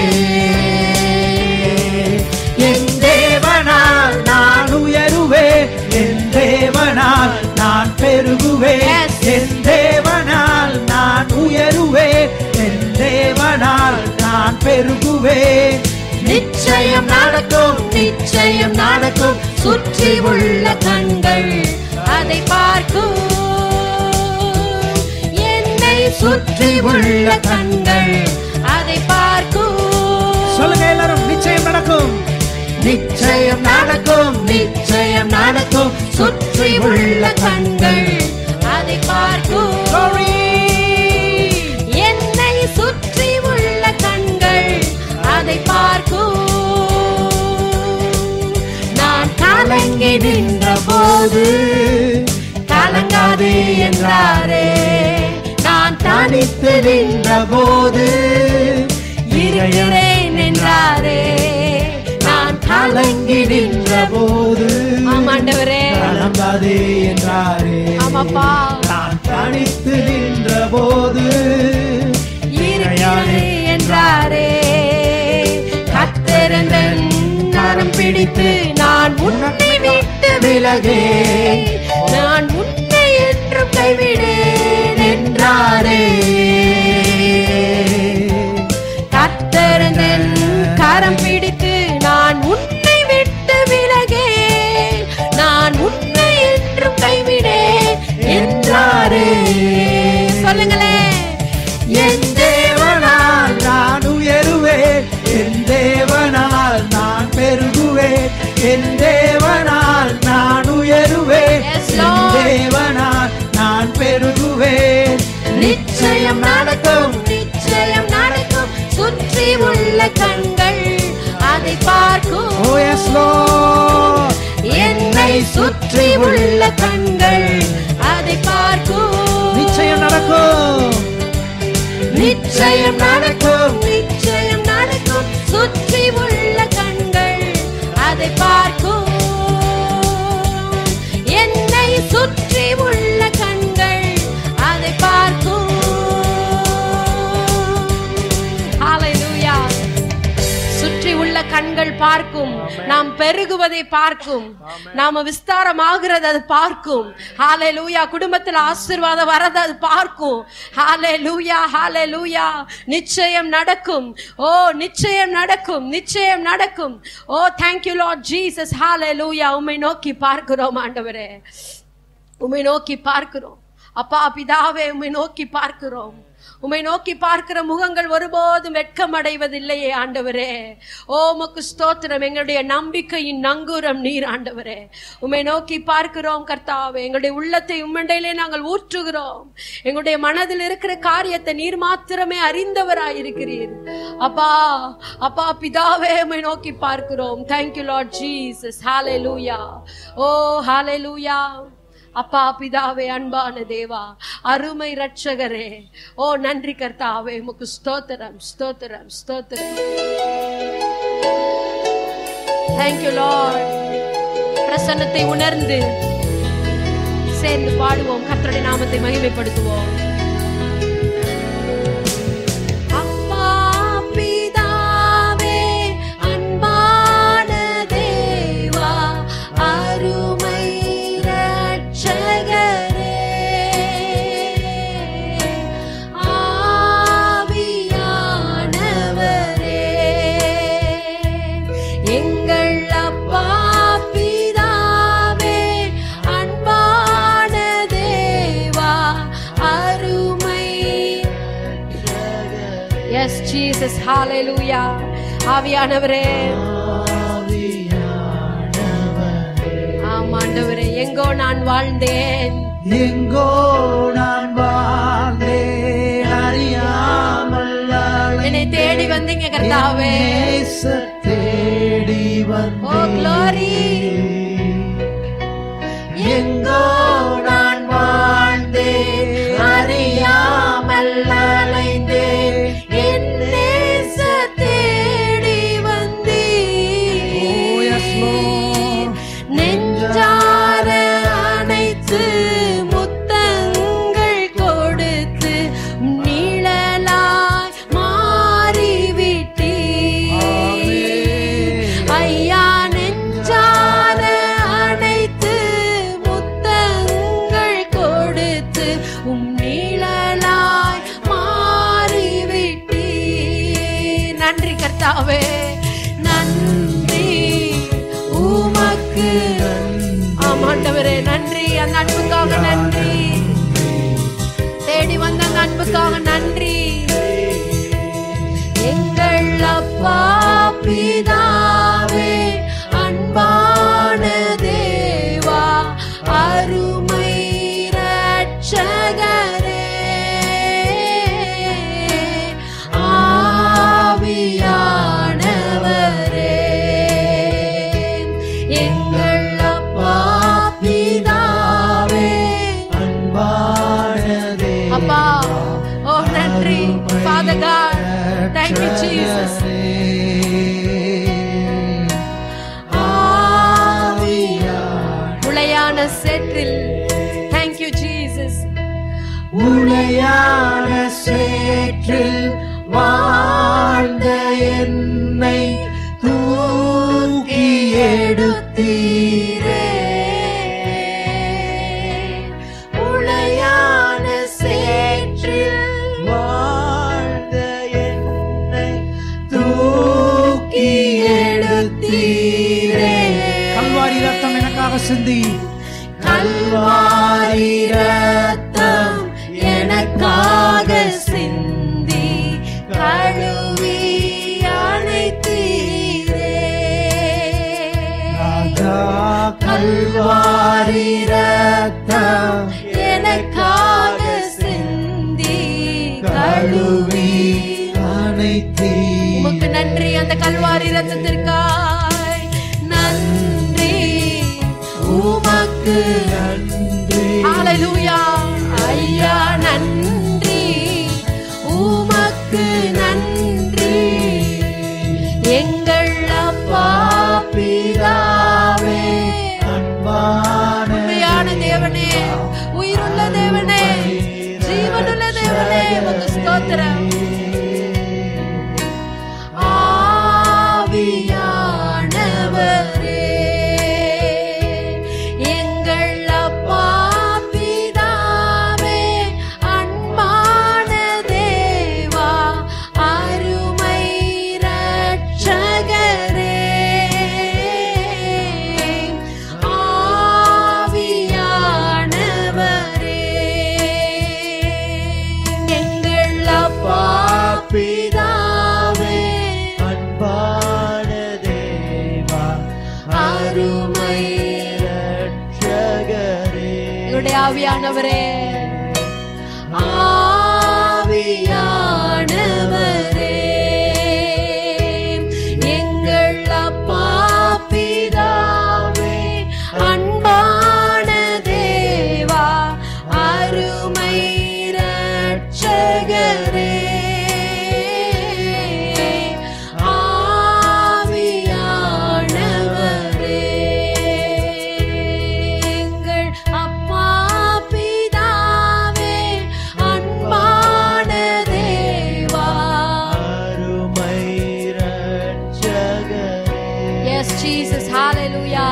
Speaker 3: என் தேவனால் நான் உயருவேன் என் தேவனால் நான் பெருகுவேன்
Speaker 2: Yes.
Speaker 3: என் தேவனால் நான் உயருவேன் என் தேவனால் நான் பெருகுவேன்
Speaker 2: நிச்சயம் நடக்கும் நிச்சயம் நடக்கும் சுற்றி உள்ள கண்கள் அதை பார்க்கும் என்னை சுற்றி உள்ள கண்கள் அதை பார்க்கும்
Speaker 3: சொல்லுங்க எல்லாரும் நிச்சயம் நடக்கும் நிச்சயம் நடக்கும் நிச்சயம் நடக்கும்
Speaker 2: சுற்றி உள்ள கண்கள் அதை பார்க்கும் என்னை சுற்றி உள்ள கண்கள் அதை பார்க்கும் நான் கலங்கி நின்ற போது கலங்காதே என்றாரே நான் தனித்து நின்ற போது இருக்கிறேன் என்றாரே நான் கலங்கி நின்ற
Speaker 3: போது
Speaker 2: ஆமாண்டவரே
Speaker 3: கலங்காதே என்றாரே
Speaker 2: ஆமாப்பா
Speaker 3: நான் தனித்து நின்ற போது
Speaker 2: இருக்கிறேன் என்றாரே கத்திரந்தன் கரம் பிடித்து நான் உன்னை விட்டு விலகே நான் உன்னை என்றும் கைவிடேன் என்றாரே கத்திரந்தன் கரம் பிடித்து நான் உன்னை விட்டு விலகே நான் உன்னை என்றும் கைவிடேன் என்றாரே சொல்லுங்களேன்
Speaker 3: என் தேவனால் நான் உயருவேன் என் தேவனால் நான் பெருகுவேன் என் தேவனால் நான் உயருவேன்
Speaker 2: Yes,
Speaker 3: என்
Speaker 2: Lord.
Speaker 3: தேவனால் நான் பெருகுவேன்
Speaker 2: நிச்சயம் நடக்கும் நிச்சயம் நடக்கும் சுற்றி உள்ள கண்கள் அதை பார்க்கும்
Speaker 3: Oh yes Lord
Speaker 2: என்னை சுற்றி உள்ள கண்கள் அதை பார்க்கும்
Speaker 3: நிச்சயம் நடக்கும்
Speaker 2: நிச்சயம் நடக்கும் நிச்சயம் நடக்கும் சுற்றி உள்ள கண்கள் அதை பார்க்கும் என்னை சுற்றி உள்ள கண்கள் அதை பார்க்கும் Hallelujah. சுற்றி உள்ள கண்கள் பார்க்கும் நாம் பெருகுவதை பார்க்கும் நாம விஸ்தாரமாகிறது அது பார்க்கும் ஹாலே லூயா குடும்பத்தில் ஆசீர்வாதம் வரது அது பார்க்கும் ஹாலே லூயா ஹாலே லூயா நிச்சயம் நடக்கும் ஓ நிச்சயம் நடக்கும் நிச்சயம் நடக்கும் oh thank you Lord Jesus hallelujah உம்மை நோக்கி பார்க்கிறோம் ஆண்டவரே உம்மை நோக்கி பார்க்கிறோம் அப்பா பிதாவே உம்மை நோக்கி பார்க்கிறோம் உம்மை நோக்கி பார்க்கிற முகங்கள் ஒருபோதும் வெட்கம் அடைவதில்லையே ஆண்டவரே ஓ உமக்கு ஸ்தோத்திரம் எங்களுடைய நம்பிக்கையின் நங்கூரம் நீர் ஆண்டவரே உம்மை நோக்கி பார்க்கிறோம் கர்த்தாவே எங்களுடைய உள்ளத்தை உம்மண்டையிலே நாங்கள் ஊற்றுகிறோம் எங்களுடைய மனதில் இருக்கிற காரியத்தை நீர் மாத்திரமே அறிந்தவராயிருக்கிறீர் அப்பா அப்பா பிதாவே உம்மை நோக்கி பார்க்கிறோம் thank you Lord Jesus hallelujah oh hallelujah அப்பா பிதாவே அன்பான தேவா அருமை ரட்சகரே ஓ நன்றி கர்த்தாவே உமக்கு ஸ்தோத்திரம் ஸ்தோத்திரம் ஸ்தோத்திரம் தேங்க்யூ லார்ட் பிரசன்னத்தை உணர்ந்து சேர்ந்து பாடுவோம் கர்த்தருடைய நாமத்தை மகிமைப்படுத்துவோம் அப்பா பிதாவே அன்பான தேவா அருமை ரட்சகரே ஆவியானவரே எங்கள் அப்பா பிதாவே அன்பான தேவா அருமை எஸ் ஜீசஸ் ஹalleluya ஆவியானவரே ஆமாண்டவரே எங்கோ நான் வாழ்ந்தேன்
Speaker 3: எங்கோ நான் வாழ்ந்தேன் அறியாமல்
Speaker 2: என்னை தேடி வந்தீங்க கர்த்தாவே
Speaker 3: நேச தேடி
Speaker 2: ஓ glory
Speaker 3: எங்கோ நான் வாழ்ந்தேன் அறியாமல் அலைந்தேன்
Speaker 2: என் நேச தேடி வந்தீர்.
Speaker 3: Oh, yes, Lord.
Speaker 2: நெஞ்சார அணைத்து முத்தங்கள் கொடுத்து நிழலாய் மாறிவிட்டீர். ஐயா நெஞ்சார அணைத்து முத்தங்கள் கொடுத்து உம் நிழலாய் மாறிவிட்டீர். நன்றி கர்த்தாவே நன்றி உமக்கு ஆமாண்டவரே நன்றி அந்த அன்புக்காக நன்றி தேடி வந்த அந்த அன்புக்காக நன்றி எங்கள் அப்பா பிதாவே அன்பான தேவா அருமை ரட்சகரே ஆவியானவரே எங்கள் அப்பா பிதாவே
Speaker 3: அன்பானதே
Speaker 2: அப்பா ஓ நன்றி Father God thank you Jesus உளையான சேற்றில் thank you Jesus
Speaker 3: உளையான சேற்றில் வாழ்ந்த என்னை தூக்கி எடுத்தீரே
Speaker 2: உளையான சேற்றில்
Speaker 3: வாழ்ந்த என்னை தூக்கி எடுத்தீரே கல்வாரி ரத்தம் எனக்காக சிந்தி
Speaker 2: கல்வாரி ரத்தம் எனக்காக சிந்தி கழுவி அணைத்தீரே
Speaker 3: ராஜா கல்வாரி ரத்தம்
Speaker 2: எனக்காக சிந்தி கழுவி
Speaker 3: அனைத்தீ
Speaker 2: உமக்கு நன்றி அந்த கல்வாரி ரத்தத்திற்காய் நன்றி உமக்கு
Speaker 3: நன்றி
Speaker 2: ஹalleluya ஐயா நன்றி உமக்கு நன்றி எங்கள் அப்பா பிதாவே
Speaker 3: அன்பான
Speaker 2: உண்மையான தேவனே உயிருள்ள தேவனே ஜீவனுள்ள தேவனே உமக்கு ஸ்தோத்திரம் ஆவியானவரே எங்கள் அப்பா பிதாவே அன்பான தேவா அருமை ரட்சகரே ஆவியானவரே எங்கள் அப்பா பிதாவே
Speaker 3: அன்பான தேவா
Speaker 2: அருமை
Speaker 3: ரட்சகரே
Speaker 2: எங்களுடைய ஆவியானவரே ஆவியானவரே எங்கள் அப்பா பிதாவே அன்பான தேவா ஜீசஸ் ஹalleluya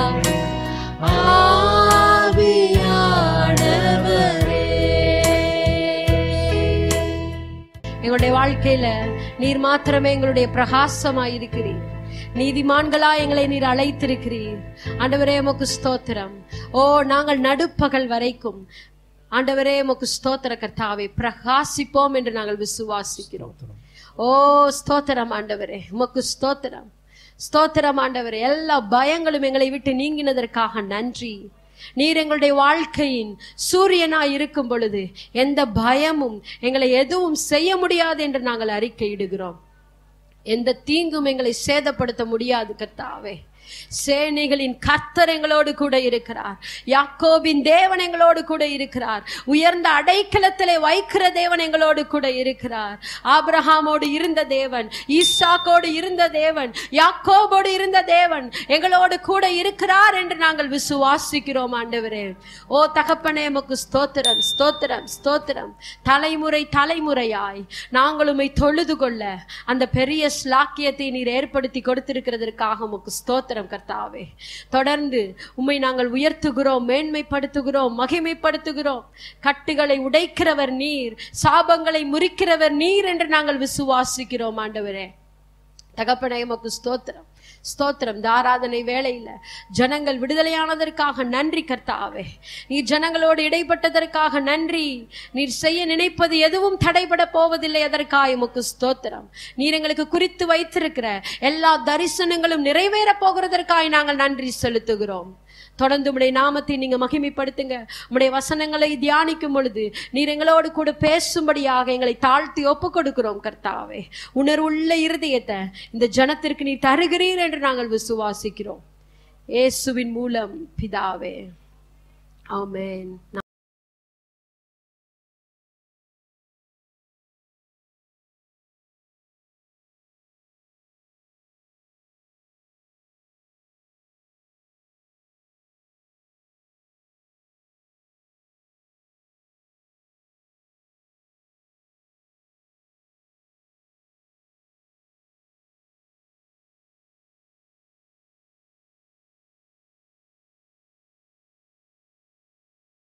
Speaker 2: எங்களுடைய வாழ்க்கையில நீர் மாத்திரமே எங்களுடைய பிரகாசமாய் இருக்கிறீர் நீதிமான்களா எங்களை நீர் அழைத்திருக்கிறீர் ஆண்டவரே உமக்கு ஸ்தோத்திரம் ஓ நாங்கள் நடுப்பகல் வரைக்கும் ஆண்டவரே உமக்கு ஸ்தோத்திர கர்த்தாவே பிரகாசிப்போம் என்று நாங்கள் விசுவாசிக்கிறோம் ஓ ஸ்தோத்திரம் ஆண்டவரே உமக்கு ஸ்தோத்திரம் ஸ்தோத்திரம் ஆண்டவரே எல்லா பயங்களும் எங்களை விட்டு நீங்கினதற்காக நன்றி நீர் எங்களுடைய வாழ்க்கையின் சூரியனாய் இருக்கும் பொழுது எந்த பயமும் எங்களை எதுவும் செய்ய முடியாது என்று நாங்கள் அறிக்கையிடுகிறோம் எந்த தீங்கும் எங்களை சேதப்படுத்த முடியாது கர்த்தாவே சேனைகளின் கர்த்தர் எங்களோடு கூட இருக்கிறார் யாக்கோபின் தேவன் எங்களோடு கூட இருக்கிறார் உயர்ந்த அடைக்கலத்திலே வைக்கிற தேவன் எங்களோடு கூட இருக்கிறார் ஆபிரஹாமோடு இருந்த தேவன் ஈசாக்கோடு இருந்த தேவன் யாக்கோபோடு இருந்த தேவன் எங்களோடு கூட இருக்கிறார் என்று நாங்கள் விசுவாசிக்கிறோம் ஆண்டவரே ஓ தகப்பனே உமக்கு ஸ்தோத்திரம் ஸ்தோத்திரம் ஸ்தோத்திரம் தலைமுறை தலைமுறையாய் நாங்கள் உம்மை தொழுது கொள்ள அந்த பெரிய ஸ்லாக்கியத்தை நீர் ஏற்படுத்தி கொடுத்திருக்கிறதற்காக உமக்கு ஸ்தோத்திரம் கர்த்தாவே தொடர்ந்து உம்மை நாங்கள் உயர்த்துகிறோம் மேன்மைப்படுத்துகிறோம் மகிமைப்படுத்துகிறோம் கட்டுகளை உடைக்கிறவர் நீர் சாபங்களை முறிக்கிறவர் நீர் என்று நாங்கள் விசுவாசிக்கிறோம் ஆண்டவரே தகப்பனே உமக்கு ஸ்தோத்திரம் ஸ்தோத்திரம் இந்த ஆராதனை வேளையில ஜனங்கள் விடுதலையானதற்காக நன்றி கர்த்தாவே நீர் ஜனங்களோடு இடைப்பட்டதற்காக நன்றி நீர் செய்ய நினைப்பது எதுவும் தடைபட போவதில்லை அதற்காக உமக்கு ஸ்தோத்திரம் நீர் எங்களுக்கு குறித்து வைத்திருக்கிற எல்லா தரிசனங்களும் நிறைவேற போகிறதற்காக நாங்கள் நன்றி செலுத்துகிறோம் தொடர்ந்து உம்முடைய நாமத்தை நீங்க மகிமைப்படுத்துங்க உம்முடைய வசனங்களை தியானிக்கும் பொழுது நீர் எங்களோடு கூட பேசும்படியாக எங்களை தாழ்த்தி ஒப்பு கொடுக்கிறோம் கர்த்தாவே உணர்வுள்ள இருதயத்தை இந்த ஜனத்திற்கு நீ தருகிறீர் என்று நாங்கள் விசுவாசிக்கிறோம் இயேசுவின் மூலம் பிதாவே ஆமென்